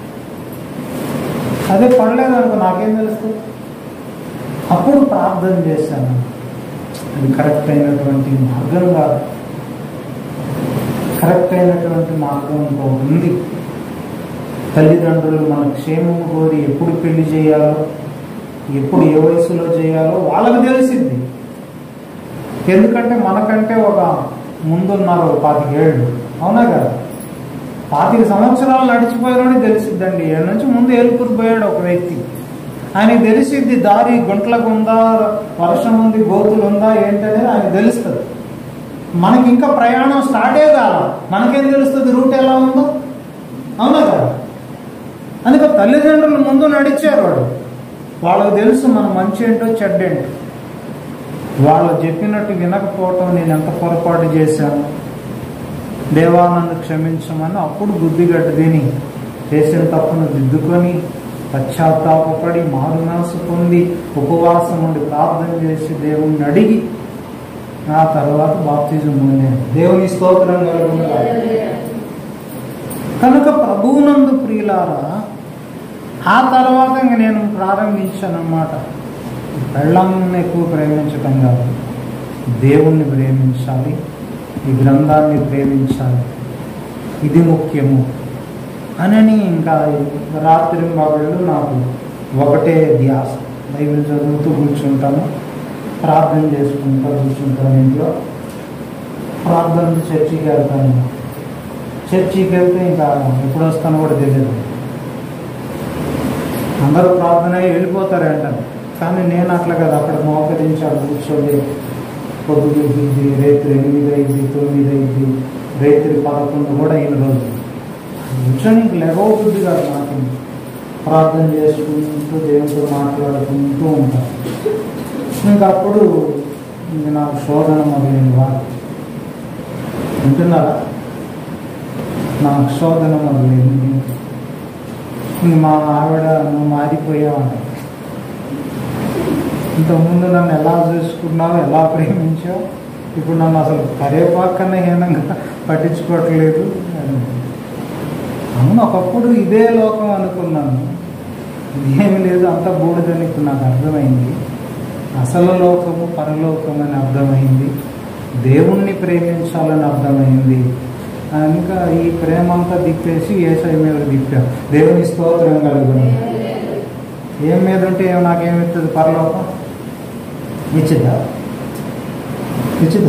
అదే పడలేదనుకో నాకేం తెలుస్తుంది అప్పుడు ప్రార్థన చేశాను అది కరెక్ట్ అయినటువంటి మార్గం కాదు కరెక్ట్ అయినటువంటి మార్గం ఇంకోటి ఉంది తల్లిదండ్రులు మన క్షేమం కోరి ఎప్పుడు పెళ్లి చేయాలో ఎప్పుడు ఏ వయసులో చేయాలో వాళ్ళకి తెలిసింది ఎందుకంటే మనకంటే ఒక ముందున్నారు ఒక పాతికేళ్ళు అవునా కదా పాతిక సంవత్సరాలు నడిచిపోయారని తెలిసిద్దండి ఏడు నుంచి ముందు ఏలుకూరు పోయాడు ఒక వ్యక్తి ఆయనకి తెలిసిద్ది దారి గుంట్లకు ఉందా వర్షం ఉంది గోతులు ఉందా ఏంటనేది ఆయన తెలుస్తుంది మనకి ఇంకా ప్రయాణం స్టార్టే కాల మనకేం తెలుస్తుంది రూట్ ఎలా ఉందో అవునా కదా అందుకే తల్లిదండ్రులు ముందు నడిచారు వాడు వాళ్ళకి తెలుసు మన మంచి ఏంటో చెడ్డ ఏంటో వాళ్ళు చెప్పినట్టు వినకపోవటం నేను ఎంత పొరపాటు చేశాను దేవా నన్ను క్షమించమని అప్పుడు బుద్ధిగడ్డ తిని చేసిన తప్పును దిద్దుకొని పశ్చాత్తాపడి మారు మనసు పొంది ఉపవాసం ఉండి ప్రార్థన చేసి దేవుణ్ణి అడిగి ఆ తర్వాత బాప్తిజం పొందాను దేవుని స్తోత్రం కలుగును కనుక ప్రభువునందు ప్రియులారా ఆ తర్వాత ఇంక నేను ప్రారంభించాను అన్నమాట పెళ్ళాన్ని ఎక్కువ ప్రేమించటం కాదు దేవుణ్ణి ప్రేమించాలి ఈ గ్రంథాన్ని ప్రేమించాలి ఇది ముఖ్యము అనని ఇంకా రాత్రి మగళ్ళు నాకు ఒకటే ధ్యాస బైబిల్ చదువుతూ కూర్చుంటాను ప్రార్థన చేసుకుంటా కూర్చుంటాను ఇంట్లో ప్రార్థన చర్చికి వెళ్తాను చర్చికి వెళ్తే ఇంకా ఎప్పుడు వస్తానో కూడా తెలియదు అందరూ ప్రార్థన అయ్యి వెళ్ళిపోతారు అంటారు కానీ నేను అట్లా కదా అక్కడ మోకరించి అక్కడ కూర్చోండి పొద్దుగు ఇది రేత్రి ఎనిమిది అయింది తొమ్మిది అయింది రేత్రి పదకొండు కూడా అయిన రోజు కూర్చొని ఇంక లెగవ బుద్ధి కాదు నాకు ప్రార్థన చేసుకుంటూ దేవునితో మాట్లాడుకుంటూ ఉంటాను ఇంకా అప్పుడు ఇంక నాకు శోధన మొదలైంది వారు వింటున్నారా నాకు శోధన మొదలైంది ఇంక మా ఆవిడ నువ్వు మారిపోయావంట ఇంతకుముందు నన్ను ఎలా చూసుకున్నావు ఎలా ప్రేమించావు ఇప్పుడు నన్ను అసలు కరేపాకన్నా హీనంగా పట్టించుకోవట్లేదు అని. అవును ఒకప్పుడు ఇదే లోకం అనుకున్నాను ఇదేమి లేదు అంత బూడిదని ఇప్పుడు నాకు అర్థమైంది అసలు లోకము పరలోకం అని అర్థమైంది దేవుణ్ణి ప్రేమించాలని అర్థమైంది ఇంకా ఈ ప్రేమ అంతా దిప్పేసి ఏసై మీద దిప్పాం దేవుని స్తోత్రం కలుగును ఏం మీద ఉంటే ఏం నాకేమిస్తుంది పరలోకం ఇచ్చిద్దా ఇచ్చిద్దా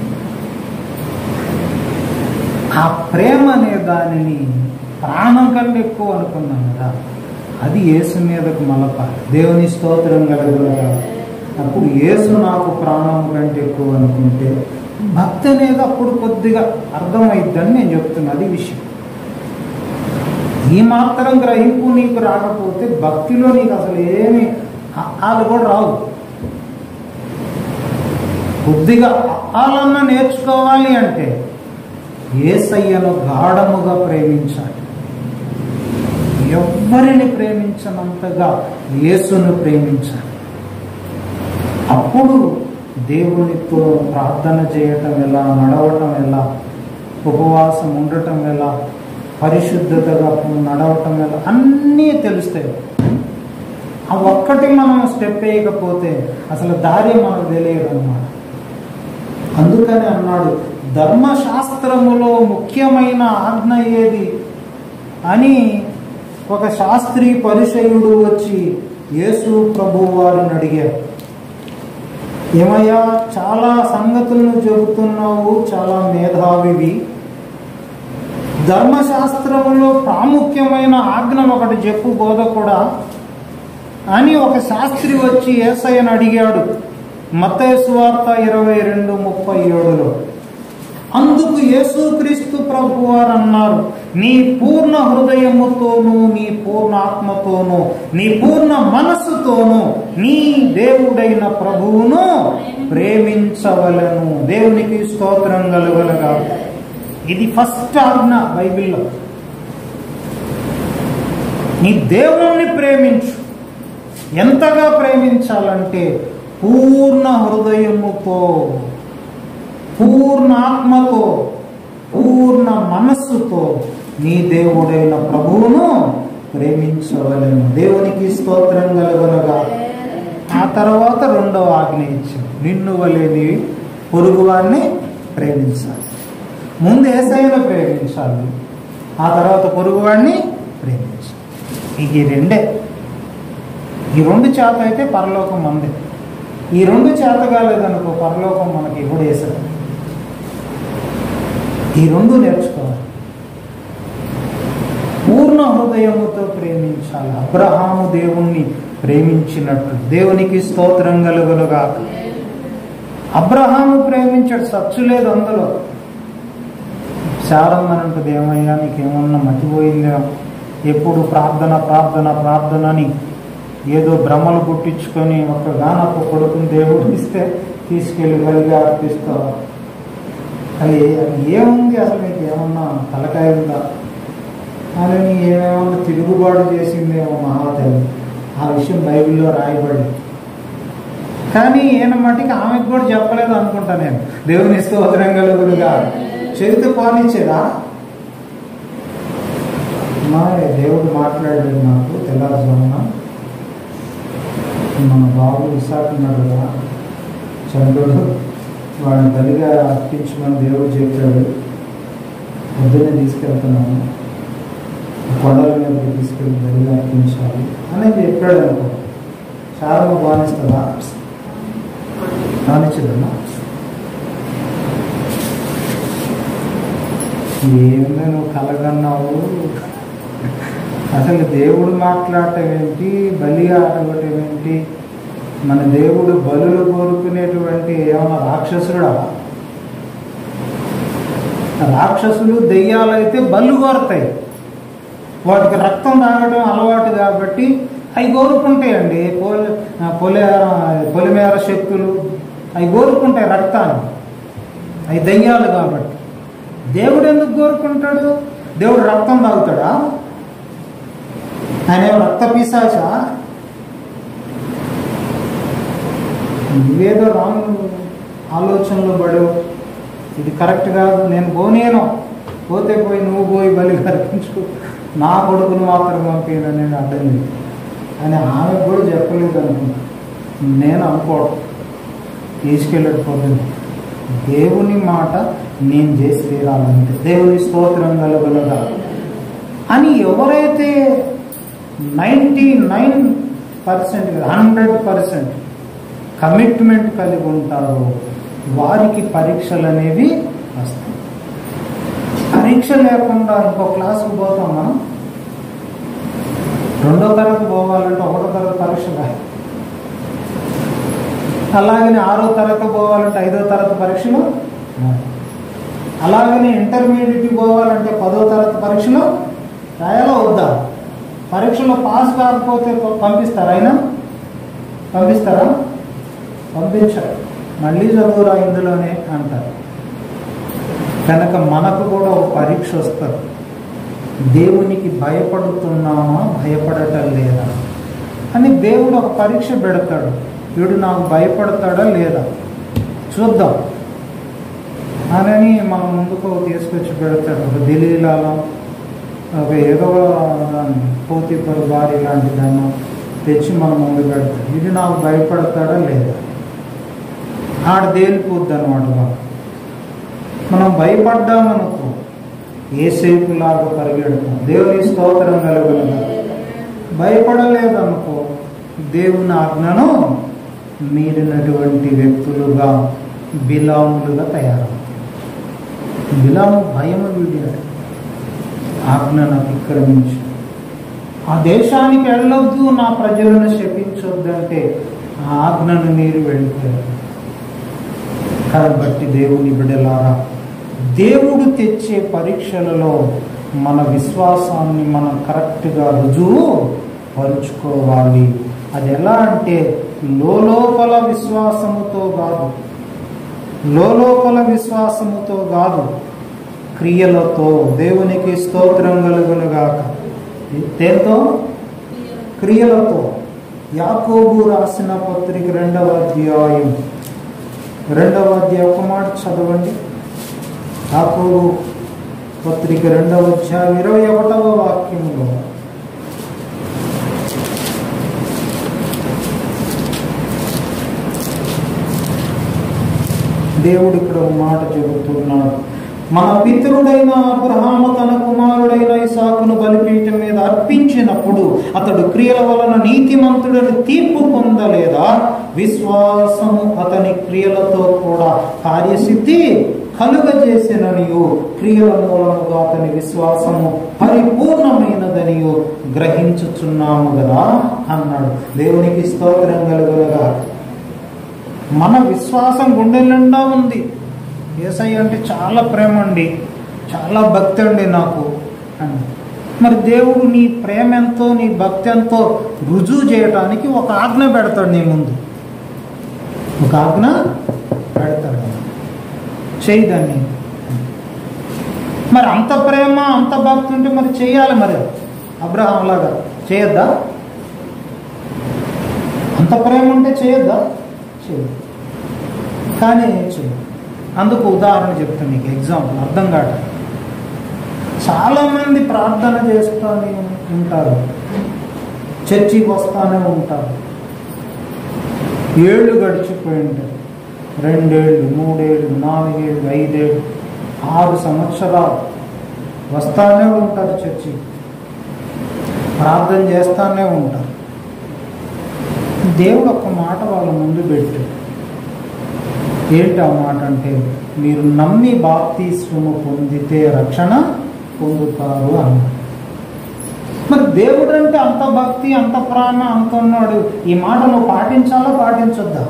ఆ ప్రేమ అనే దానిని ప్రాణం కన్నా ఎక్కువ అనుకున్నాం కదా అది యేసు మీదకు మలపాలి దేవుని స్తోత్రం కలుగునుగా అప్పుడు యేసు నాకు ప్రాణం కంటే ఎక్కువ అనుకుంటే భక్తి అనేది అప్పుడు కొద్దిగా అర్థమైద్దని నేను చెప్తున్నా అది విషయం ఈ మాత్రం గ్రహింపు నీకు రాకపోతే భక్తిలో నీకు అసలు ఏమి వాళ్ళు కూడా రావు కొద్దిగా అలా నేర్చుకోవాలి అంటే ఏసయ్యను గాఢముగా ప్రేమించాలి ఎవ్వరిని ప్రేమించనంతగా యేసును ప్రేమించాలి అప్పుడు దేవునితో ప్రార్థన చేయటం ఎలా నడవటం ఎలా ఉపవాసం ఉండటం ఎలా పరిశుద్ధతగా నడవటం ఎలా అన్నీ తెలుస్తాయి ఆ ఒక్కటి మనం స్టెప్ వేయకపోతే అసలు దారి మనకు తెలియదు అన్నమాట అందుకని అన్నాడు ధర్మశాస్త్రములో ముఖ్యమైన ఆజ్ఞ ఏది అని ఒక శాస్త్రి పరిచయుడు వచ్చి యేసు ప్రభు వారిని అడిగారు ఏమయ్యా చాలా సంగతులను చెబుతున్నావు చాలా మేధావివి ధర్మశాస్త్రములో ప్రాముఖ్యమైన ఆజ్ఞ ఒకటి చెప్పు బోధ కూడా అని ఒక శాస్త్రి వచ్చి ఏసయ్యను అడిగాడు మత్తయి వార్త ఇరవై రెండు ముప్పై ఏడులో అందుకు యేసుక్రీస్తు ప్రభు వారు అన్నారు నీ పూర్ణ హృదయముతోనూ నీ పూర్ణ ఆత్మతోనూ నీ పూర్ణ మనస్సుతోనూ నీ దేవుడైన ప్రభువును ప్రేమించవలను దేవునికి స్తోత్రం కలగలగా ఇది ఫస్ట్ ఆజ్ఞ బైబిల్లో నీ దేవుణ్ణి ప్రేమించు ఎంతగా ప్రేమించాలంటే పూర్ణ హృదయముతో పూర్ణ ఆత్మతో పూర్ణ మనస్సుతో నీ దేవుడైన ప్రభువును ప్రేమించవలను దేవునికి స్తోత్రం కలగనగా ఆ తర్వాత రెండవ ఆజ్ఞ ఇచ్చాడు నిన్ను వలె నీ పొరుగువాడిని ప్రేమించాలి ముందు ఏసైను ప్రేమించాలి ఆ తర్వాత పొరుగువాడిని ప్రేమించాలి ఇక ఈ రెండే ఈ రెండు చేత అయితే పరలోకం మందే ఈ రెండు చేత కాలేదనుకో పరలోకం మనకి ఇప్పుడు వేసారు ఈ రెండు నేర్చుకోవాలి పూర్ణ హృదయముతో ప్రేమించాలి అబ్రహాము దేవుణ్ణి ప్రేమించినట్టు దేవునికి స్తోత్రం కలుగునుగా అబ్రహాము ప్రేమించాడు సచ్చు లేదు అందులో శారమ్మని ఉంటుంది ఏమయ్యా నీకేమన్నా మతిపోయిందా ఎప్పుడు ప్రార్థన ప్రార్థన ప్రార్థన అని ఏదో భ్రమలు పుట్టించుకొని ఒక గానొక్క కొడుకుని దేవుడు ఇస్తే తీసుకెళ్ళి బలిగా అర్పిస్తావు అది అది ఏముంది అసలు నీకు ఏమన్నా తలకాయ ఉందా అని ఏమేమన్నా తిరుగుబాటు చేసిందేమో మహాదేవి ఆ విషయం బైబిల్లో రాయబడి కానీ ఈయన మట్టికి ఆమెకు కూడా చెప్పలేదు అనుకుంటా నేను దేవుని స్తోత్రం కలుగురుగా చెబితే పాలించేదా మా దేవుడు మాట్లాడాడు నాకు తెల్లారుజామున మన బాబు విశాఖ ఉన్నాడు కదా చంద్రుడు వాడిని బలిగా అర్పించమని దేవుడు చెప్పాడు పొద్దున్నే తీసుకెళ్తున్నాను కొండల మీద తీసుకెళ్ళి బలిగా అర్పించాలి అని చెప్పాడు అనుకో చాలా బానిస్తుందా బానించదమ్మా ఏందో నువ్వు కలగన్నావు అసలు దేవుడు మాట్లాడటం ఏంటి బలిగా అడగటం ఏంటి మన దేవుడు బలులు కోరుకునేటువంటి ఏమైనా రాక్షసుడా రాక్షసులు దెయ్యాలైతే బలు కోరతాయి వాటికి రక్తం తాగడం అలవాటు కాబట్టి అవి కోరుకుంటాయండి పోలి పొలిమేర పొలిమేర శక్తులు అవి కోరుకుంటాయి రక్తాన్ని అవి దెయ్యాలు కాబట్టి దేవుడు ఎందుకు కోరుకుంటాడు దేవుడు రక్తం తాగుతాడా ఆయన ఏమో రక్త పిశాచా నువ్వేదో రాంగ్ ఆలోచనలో పడు ఇది కరెక్ట్ కాదు నేను పోనేను పోతే పోయి నువ్వు పోయి బలి కల్పించుకో నా కొడుకును మాత్రం పంపించను నేను అడ్డం లేదు అని ఆమె కూడా చెప్పలేదు అనుకున్నా నేను అనుకోవడం తీసుకెళ్ళకపోతుంది దేవుని మాట నేను చేసి తీరాలంటే దేవుని స్తోత్రం కలగలగా అని ఎవరైతే ninety nine percent hundred percent commitment కలిగి ఉంటారో వారికి పరీక్షలు అనేవి వస్తాయి పరీక్ష లేకుండా ఇంకో క్లాసుకు పోతాం మనం రెండో తరగతి పోవాలంటే ఒకటో తరగతి పరీక్ష రాయి అలాగనే ఆరో తరగతి పోవాలంటే ఐదో తరగతి పరీక్షలు రాయి. అలాగనే ఇంటర్మీడియట్ పోవాలంటే పదో తరగతి పరీక్షలు రాయాలో వద్దా పరీక్షలో పాస్ కాకపోతే పంపిస్తారా ఆయన పంపిస్తారా పంపించారు మళ్ళీ చదువురా ఇందులోనే అంటారు కనుక మనకు కూడా ఒక పరీక్ష వస్తుంది దేవునికి భయపడుతున్నామా భయపడటం లేదా అని దేవుడు ఒక పరీక్ష పెడతాడు వీడు నాకు భయపడతాడా లేదా చూద్దాం అనని మనం ముందుకు తీసుకొచ్చి పెడతాడు ఒక దిలీలాలో ఒక ఏదో దాన్ని పోతీపరు భార్య లాంటి దాన్ని తెచ్చి మన ముందు పెడతాడు ఇది నాకు భయపడతాడా లేదా ఆడ తేలిపోద్ది అనమాట మనం మనం భయపడ్డామనుకో ఏ సేపు లాగా పరిగెడతాం దేవుని స్తోత్రం కలుగునుగా భయపడలేదనుకో దేవుని ఆజ్ఞను మీరినటువంటి వ్యక్తులుగా బిలాములుగా తయారవుతాం బిలాము భయము వీడాడు ఆజ్ఞను అతిక్రమించి ఆ దేశానికి వెళ్ళొద్దు నా ప్రజలను శపించొద్దంటే ఆ ఆజ్ఞను మీరు వెళ్ళిపోయారు కాబట్టి దేవుని బిడలారా దేవుడు తెచ్చే పరీక్షలలో మన విశ్వాసాన్ని మనం కరెక్ట్గా రుజువు పరుచుకోవాలి అది ఎలా అంటే లోపల విశ్వాసముతో కాదు లోపల విశ్వాసముతో కాదు క్రియలతో దేవునికి స్తోత్రం కలుగునుగాక దేంతో క్రియలతో యాకోబు రాసిన పత్రిక రెండవ అధ్యాయం రెండవ అధ్యాయం ఒక మాట చదవండి యాకోబు పత్రిక రెండవ అధ్యాయం ఇరవై ఒకటవ వాక్యంలో దేవుడు ఇక్కడ ఒక మాట చెబుతున్నాడు మన పితరుడైన అబ్రహాము తన కుమారుడైన ఇసాకును బలిపీఠం మీద అర్పించినప్పుడు అతడు క్రియల వలన నీతిమంతుడని తీర్పు పొందలేదా విశ్వాసము అతని క్రియలతో కూడా కార్యసిద్ధి కలుగజేసిననియు క్రియల మూలముగా అతని విశ్వాసము పరిపూర్ణమైనదనియు గ్రహించుచున్నాము కదా అన్నాడు దేవునికి స్తోత్రం కలుగునగా మన విశ్వాసం గుండె నిండా ఉంది ఏసై అంటే చాలా ప్రేమ అండి చాలా భక్తి అండి నాకు అని మరి దేవుడు నీ ప్రేమ ఎంతో నీ భక్తి ఎంతో రుజువు చేయటానికి ఒక ఆజ్ఞ పెడతాడు నీ ముందు ఒక ఆజ్ఞ పెడతాడు చేయదాన్ని మరి అంత ప్రేమ అంత భక్తి ఉంటే మరి చేయాలి మరి అబ్రహాం లాగా చేయొద్దా అంత ప్రేమ ఉంటే చేయొద్దా చేయదు కానీ చేయదు అందుకు ఉదాహరణ చెప్తాను మీకు ఎగ్జాంపుల్ అర్థం కాదు చాలామంది ప్రార్థన చేస్తూనే ఉంటారు చర్చికి వస్తానే ఉంటారు ఏళ్ళు గడిచిపోయి ఉంటాయి రెండేళ్ళు మూడేళ్ళు నాలుగేళ్ళు ఐదేళ్ళు ఆరు సంవత్సరాలు వస్తానే ఉంటారు చర్చి ప్రార్థన చేస్తానే ఉంటారు దేవుడు ఒక మాట వాళ్ళ ముందు పెట్టాడు ఏంటి ఆ మాట అంటే మీరు నమ్మి బాప్తీస్వము పొందితే రక్షణ పొందుతారు అన్న మరి దేవుడు అంటే అంత భక్తి అంత ప్రాణ అంత ఉన్నాడు ఈ మాట నువ్వు పాటించాలా పాటించొద్దా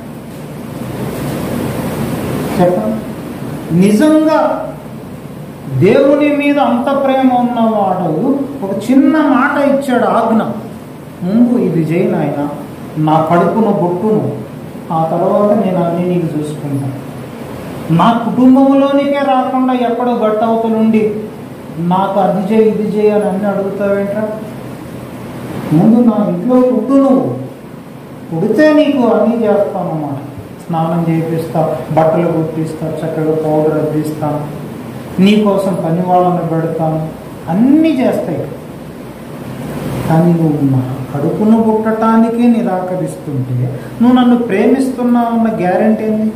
చెప్పండి నిజంగా దేవుని మీద అంత ప్రేమ ఉన్నవాడు ఒక చిన్న మాట ఇచ్చాడు ఆజ్ఞ ముందు ఇది చేయి నాయన నా కడుపును బొట్టును ఆ తర్వాత నేను అన్ని నీకు చూసుకుంటాను నా కుటుంబంలోనికే రాకుండా ఎక్కడో గట్టవతలుండి నాకు అది చేయి ఇది చేయి అని అన్ని అడుగుతావేంట్రా ముందు నా ఇంట్లో పుట్టు నువ్వు పుడితే నీకు అన్నీ చేస్తానన్నమాట స్నానం చేపిస్తా బట్టలు కుట్టిస్తా చక్కగా పౌడర్ అద్దిస్తాను నీకోసం పని వాళ్ళని పెడతాను అన్నీ చేస్తాయి కానీ నువ్వు నా కడుపును పుట్టటానికి నిరాకరిస్తుంటే నువ్వు నన్ను ప్రేమిస్తున్నావన్న గ్యారంటీ ఏంది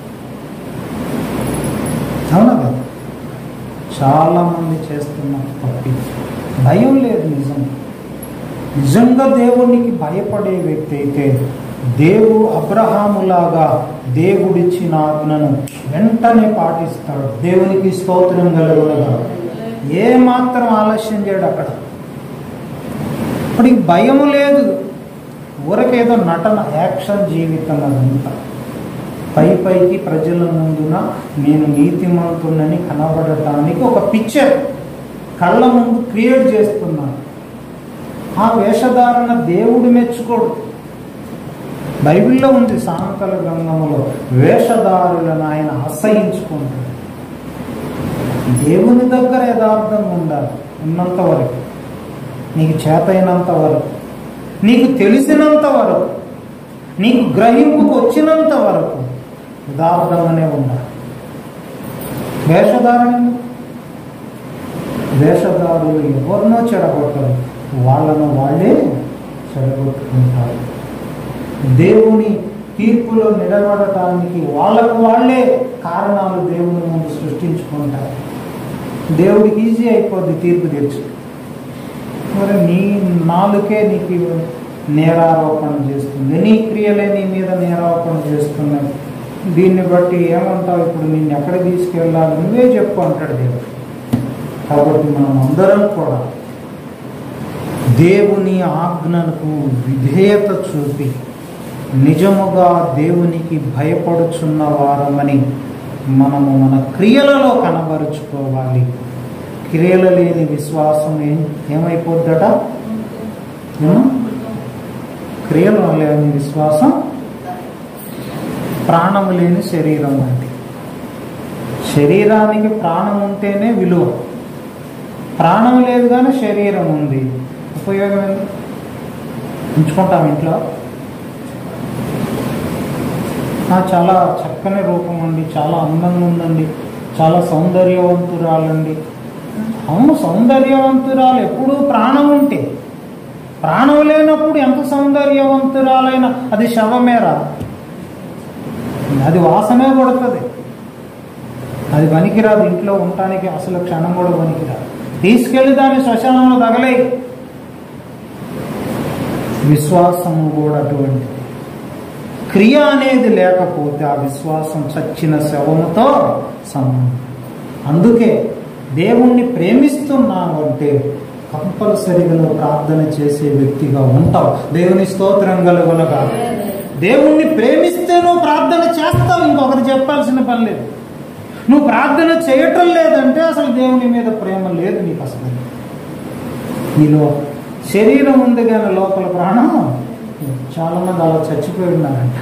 అవునా కదా చాలా మంది చేస్తున్న తప్పి భయం లేదు నిజం నిజంగా దేవునికి భయపడే వ్యక్తి అయితే దేవుడు అబ్రహాములాగా దేవుడిచ్చిన ఆజ్ఞను వెంటనే పాటిస్తాడు దేవునికి స్తోత్రం కలుగునగా ఏ మాత్రం ఆలస్యం చేయడు అక్కడ ఇప్పటికి భయము లేదు ఊరకేదో నటన యాక్షన్ జీవితం అదంతా పై పైకి ప్రజల ముందున నేను నీతిమంతునని కనబడటానికి ఒక పిక్చర్ కళ్ళ ముందు క్రియేట్ చేస్తున్నాను ఆ వేషధారణ దేవుడు మెచ్చుకోడు బైబిల్లో ఉంది సామెతల గ్రంథములో వేషధారులను ఆయన అసహించుకుంటాడు దేవుని దగ్గర యథార్థంగా ఉండాలి ఉన్నంత వరకు నీకు చేతైనంత వరకు నీకు తెలిసినంత వరకు నీకు గ్రహింపుకు వచ్చినంత వరకు యథార్థంగానే ఉండాలి వేషధారణ వేషధారులు ఎవరినో చెడగొట్టరు వాళ్ళను వాళ్ళే చెడగొట్టుకుంటారు దేవుని తీర్పులో నిలబడటానికి వాళ్ళకు వాళ్ళే కారణాలు దేవుని ముందు సృష్టించుకుంటారు దేవుడికి ఈజీ అయిపోద్ది తీర్పు తెచ్చు మరి నీ నాలుకే నీకు నేరారోపణ చేస్తుంది నీ క్రియలే నీ మీద నేరారోపణ చేస్తున్నాయి దీన్ని బట్టి ఏమంటావు ఇప్పుడు నిన్ను ఎక్కడ తీసుకెళ్ళాలి నువ్వే చెప్పు అంటాడు దేవుడు కాబట్టి మనం అందరం కూడా దేవుని ఆజ్ఞలకు విధేయత చూపి నిజముగా దేవునికి భయపడుచున్న వారమని మనము మన క్రియలలో కనబరుచుకోవాలి క్రియలు లేని విశ్వాసం ఏం ఏమైపోద్దట ఏమో? క్రియలు లేని విశ్వాసం ప్రాణము లేని శరీరం అంటే శరీరానికి ప్రాణం ఉంటేనే విలువ ప్రాణం లేదు కానీ శరీరం ఉంది ఉపయోగం ఏంది ఉంచుకుంటాం ఇంట్లో ఆ, చాలా చక్కని రూపం అండి చాలా అందంగా ఉందండి చాలా సౌందర్యవంతురాలండి అవును సౌందర్యవంతురాలు ఎప్పుడు ప్రాణం ఉంటే ప్రాణం లేనప్పుడు ఎంత సౌందర్యవంతురాలైనా అది శవమేరా అది వాసనే కొడుతుంది అది పనికిరాదు ఇంట్లో ఉండటానికి అసలు క్షణం కూడా పనికిరాదు తీసుకెళ్లి దాన్ని శ్మశానంలో తగలే విశ్వాసము కూడా అటువంటి క్రియ అనేది లేకపోతే ఆ విశ్వాసం చచ్చిన శవముతో సమానం అందుకే దేవుణ్ణి ప్రేమిస్తున్నావు అంటే కంపల్సరిగా నువ్వు ప్రార్థన చేసే వ్యక్తిగా ఉంటావు దేవుని స్తోత్రం కలుగునగా దేవుణ్ణి ప్రేమిస్తే నువ్వు ప్రార్థన చేస్తావు ఇంకొకరు చెప్పాల్సిన పని లేదు నువ్వు ప్రార్థన చేయటం లేదంటే అసలు దేవుని మీద ప్రేమ లేదు నీకు అసలు నీలో శరీరం ఉంది కానీ లోపల ప్రాణం చాలా మంది అలా చచ్చిపోయి ఉన్నారంట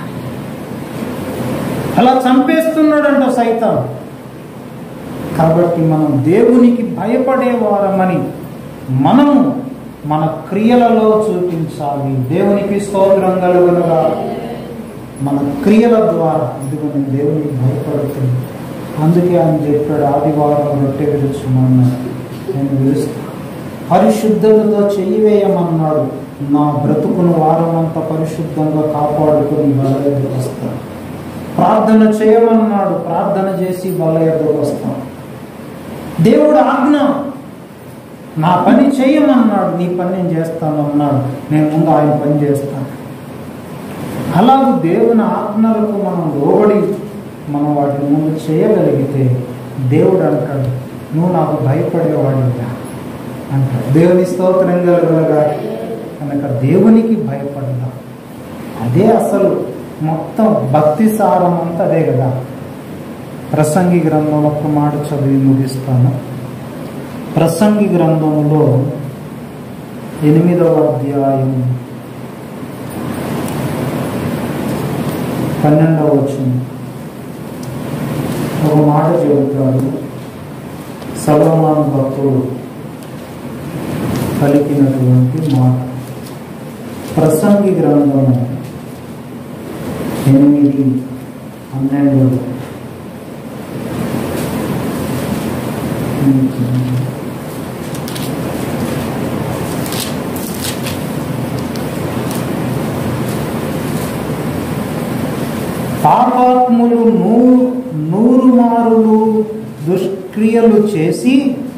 అలా చంపేస్తున్నాడంట సైతం కాబట్టి మనం దేవునికి భయపడే వారమని మనము మన క్రియలలో చూపించాలి దేవునికి స్తోత్రం కలుగునుగా మన క్రియల ద్వారా ఇదిగో నేను దేవునికి భయపడుతుంది అందుకే ఆయన చెప్పాడు ఆదివారం రొట్టె విరుచుమన్నాడు నేను విరుస్తాను పరిశుద్ధతతో చెయ్యి వేయమన్నాడు నా బ్రతుకును వారమంతా పరిశుద్ధంగా కాపాడుకొని బల ఎదురు వస్తాను ప్రార్థన చేయమన్నాడు ప్రార్థన చేసి బల ఎదురు వస్తాను దేవుడు ఆజ్ఞ నా పని చేయమన్నాడు నీ పని నేను చేస్తాను అన్నాడు నేను ముందు ఆయన పని చేస్తాను అలాగూ దేవుని ఆజ్ఞలకు మనం లోబడి మనం వాటిని ముందు చేయగలిగితే దేవుడు అంటాడు నువ్వు నాకు భయపడేవాడిగా అంటాడు దేవుని స్తోత్రం కలుగునగా కనుక దేవునికి భయపడదా అదే అసలు మొత్తం భక్తి సారం అంతా అదే కదా ప్రసంగి గ్రంథం ఒక్క మాట చదివి ముగిస్తాను ప్రసంగి గ్రంథములో ఎనిమిదవ అధ్యాయం పన్నెండవ వచ్చింది ఒక మాట చెబుతాడు సలోమాన్ భక్తుడు పలికినటువంటి మాట ప్రసంగి గ్రంథము ఎనిమిది పన్నెండు పాపాత్ములు నూరు నూరు మారులు దుష్క్రియలు చేసి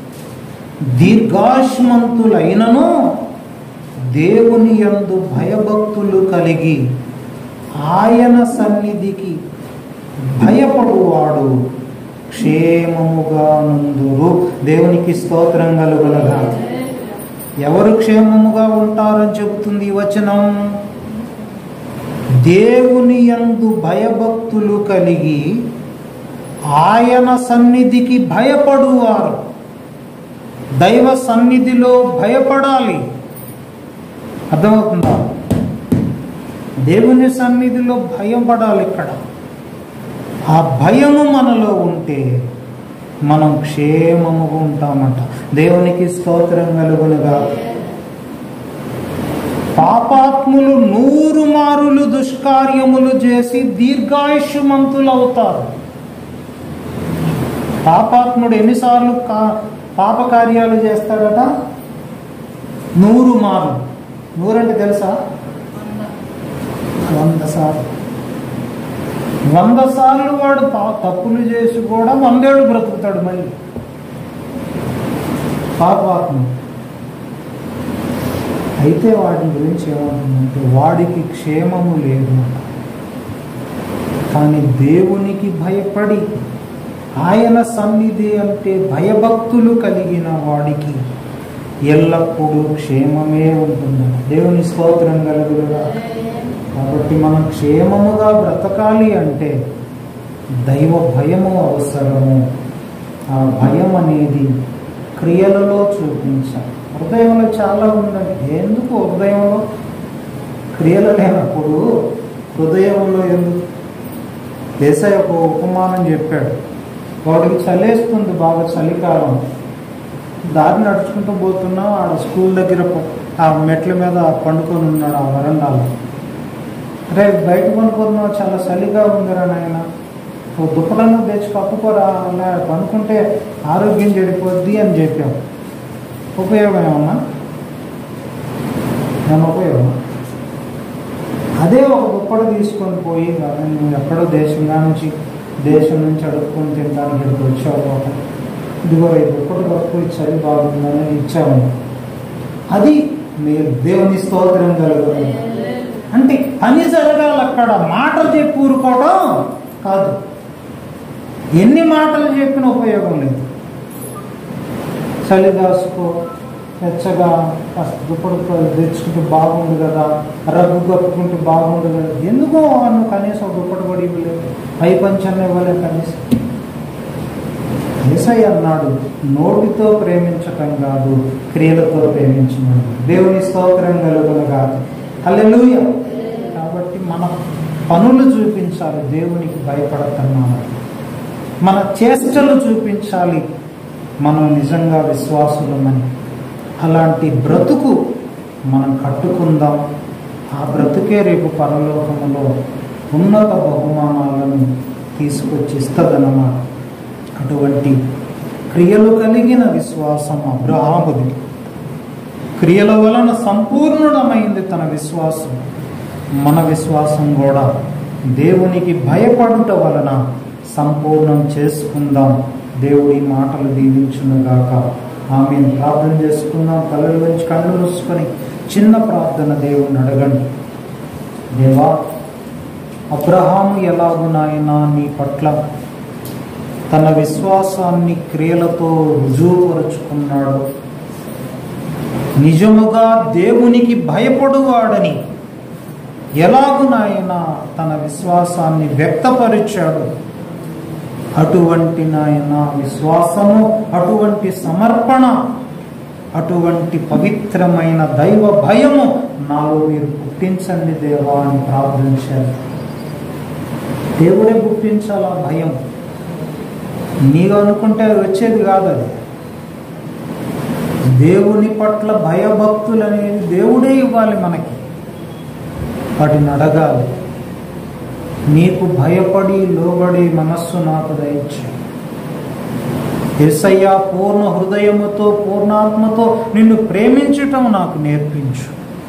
దీర్ఘాశ్మంతులైనను దేవుని యందు భయభక్తులు కలిగి ఆయన సన్నిధికి భయపడువాడు క్షేమముగా నుందురు దేవునికి స్తోత్రం కలుగునగా ఎవరు క్షేమముగా ఉంటారని చెబుతుంది ఈ వచనం దేవుని యందు భయభక్తులు కలిగి ఆయన సన్నిధికి భయపడువారు దైవ సన్నిధిలో భయపడాలి అర్థమవుతుందా దేవుని సన్నిధిలో భయం పడాలి ఇక్కడ ఆ భయము మనలో ఉంటే మనం క్షేమముగా ఉంటామంట దేవునికి స్తోత్రం కలుగునుగా పాపాత్ములు నూరు మారులు దుష్కార్యములు చేసి దీర్ఘాయుష్మంతులవుతారు పాపాత్ముడు ఎన్నిసార్లు కా పాపకార్యాలు చేస్తాడట నూరు మారు నూరంటే తెలుసా వంద సార్లు వంద సార్లు వాడు పా- తప్పులు చేసి కూడా వందేళ్ళు బ్రతుకుతాడు మళ్ళీ పాపాత్మ అయితే వాటి గురించి ఏమంటుందంటే వాడికి క్షేమము లేదు కానీ దేవునికి భయపడి ఆయన సన్నిధి అంటే భయభక్తులు కలిగిన వాడికి ఎల్లప్పుడూ క్షేమమే ఉంటుంది దేవుని స్తోత్రం కలుగులుగా కాబట్టి మనం క్షేమముగా బ్రతకాలి అంటే దైవ భయము అవసరము ఆ భయం అనేది క్రియలలో చూపించాలి హృదయంలో చాలా ఉందండి ఎందుకు హృదయంలో క్రియలు లేనప్పుడు హృదయంలో ఎందుకు దేశాయ ఒక ఉపమానం చెప్పాడు వాడికి చలేస్తుంది బాగా చలికాలం దారి నడుచుకుంటూ పోతున్నా ఆడ స్కూల్ దగ్గర ప- ఆ మెట్ల మీద పండుకొని ఉన్నాడు ఆ వరండాలో రే బయట పనుకున్నావు చాలా చలిగా ఉందిరా నాయన ఓ దుప్పటను తెచ్చి కప్పుకోరా అలా పనుకుంటే ఆరోగ్యం చెడిపోద్ది అని చెప్పాం ఉపయోగం ఏమన్నా ఏమన్నా ఉపయోగం అదే ఒక దుప్పట తీసుకొని పోయి "నాన్న, నువ్వు ఎక్కడో దేశంగా నుంచి దేశం నుంచి అడుక్కొని తినడానికి ఇక్కడికి వచ్చావు పాప ఇదిగో ఈ దుప్పట కప్పుకొని చలి బాగుందని ఇచ్చాము అది మీరు దేవుని స్తోత్రం కలుగుతుంది అంటే పని జరగాలి అక్కడ మాటలు చెప్పి ఊరుకోవడం కాదు ఎన్ని మాటలు చెప్పిన ఉపయోగం లేదు చలి దాసుకో వెచ్చగా కాస్త దుప్పటి తెచ్చుకుంటే బాగుండు కదా రగ్గు కప్పుకుంటే బాగుండు కదా ఎందుకో నువ్వు కనీసం ఒక దుప్పటి కూడా ఇవ్వలేదు పై పంచన్న ఇవ్వలేదు కనీసం ఏసై అన్నాడు నోటితో ప్రేమించటం కాదు క్రియలతో ప్రేమించమని దేవుని స్తోత్రం కలుగును కాదు హల్లెలూయ కాబట్టి మన పనులు చూపించాలి దేవునికి భయపడతున్నాము మన చేష్టలు చూపించాలి మనం నిజంగా విశ్వాసులమని అలాంటి బ్రతుకు మనం కట్టుకుందాం ఆ బ్రతుకే రేపు పరలోకములో ఉన్నత బహుమానాలను తీసుకొచ్చి ఇస్తుందన్నమాట అటువంటి క్రియలు కలిగిన విశ్వాసం అబ్రహాముది క్రియల వలన సంపూర్ణమైంది తన విశ్వాసం మన విశ్వాసం కూడా దేవునికి భయపడుట వలన సంపూర్ణం చేసుకుందాం దేవుడి మాటలు దీవించునుగాక ఆమె ప్రార్థన చేసుకుందాం కళ్ళ నుంచి కళ్ళు మూసుకొని చిన్న ప్రార్థన దేవుని అడగండి దేవా అబ్రహాము ఎలాగు నాయనా నీ పట్ల తన విశ్వాసాన్ని క్రియలతో రుజువుపరుచుకున్నాడు నిజముగా దేవునికి భయపడువాడని ఎలాగు నాయన తన విశ్వాసాన్ని వ్యక్తపరిచాడు అటువంటి నాయన విశ్వాసము అటువంటి సమర్పణ అటువంటి పవిత్రమైన దైవ భయము నాలో మీరు పుట్టించండి దేవా అని ప్రార్థించారు దేవుడే పుట్టించాలి ఆ భయం నీవు అనుకుంటే అది వచ్చేది కాదు అది దేవుని పట్ల భయభక్తులు అనేది దేవుడే ఇవ్వాలి మనకి వాటిని అడగాలి నీకు భయపడి లోబడి మనస్సు నాకు దయచు ఎస్సయ్య పూర్ణ హృదయముతో పూర్ణాత్మతో నిన్ను ప్రేమించటం నాకు నేర్పించు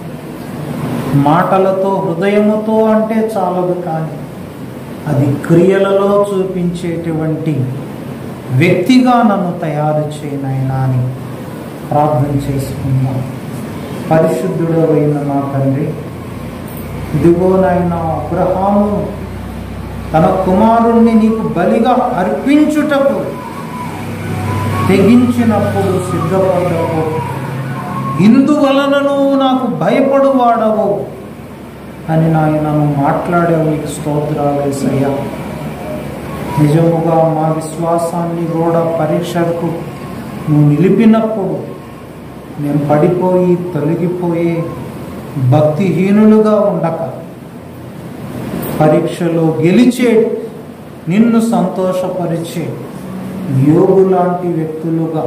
మాటలతో హృదయముతో అంటే చాలదు కానీ అది క్రియలలో చూపించేటువంటి వ్యక్తిగా నన్ను తయారు చేయనైనా అని ప్రార్థన చేసుకుందాం పరిశుద్ధుడైన నా తండ్రి ఇదిగో నాయన అబ్రహాము తన కుమారుణ్ణి నీకు బలిగా అర్పించుటకు తెగించినప్పుడు సిద్ధపడ్డవు ఇందువలనను నాకు భయపడువాడవు అని నాయనను మాట్లాడావు నీకు స్తోత్రాలేసయ్యా నిజముగా మా విశ్వాసాన్ని కూడా పరీక్షకు నువ్వు నిలిపినప్పుడు మేము పడిపోయి తొలగిపోయి భక్తిహీనులుగా ఉండక పరీక్షలో గెలిచే నిన్ను సంతోషపరిచే యోగు లాంటి వ్యక్తులుగా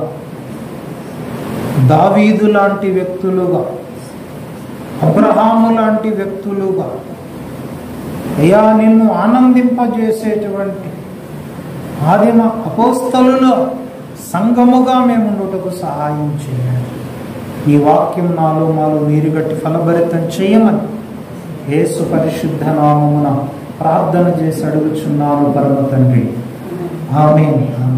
దావీదు లాంటి వ్యక్తులుగా అబ్రహాము లాంటి వ్యక్తులుగా అయ్యా నిన్ను ఆనందింపజేసేటువంటి ఆదిమ అపోస్తలులో సంఘముగా మేము ఉండుటకు సహాయం చేయండి ఈ వాక్యం నాలో మాలో నీరుగట్టి ఫలభరితం చేయమని యేసు పరిశుద్ధ నామమున ప్రార్థన చేసి అడుగుచున్నాను పరమ తండ్రి ఆమె ఆమె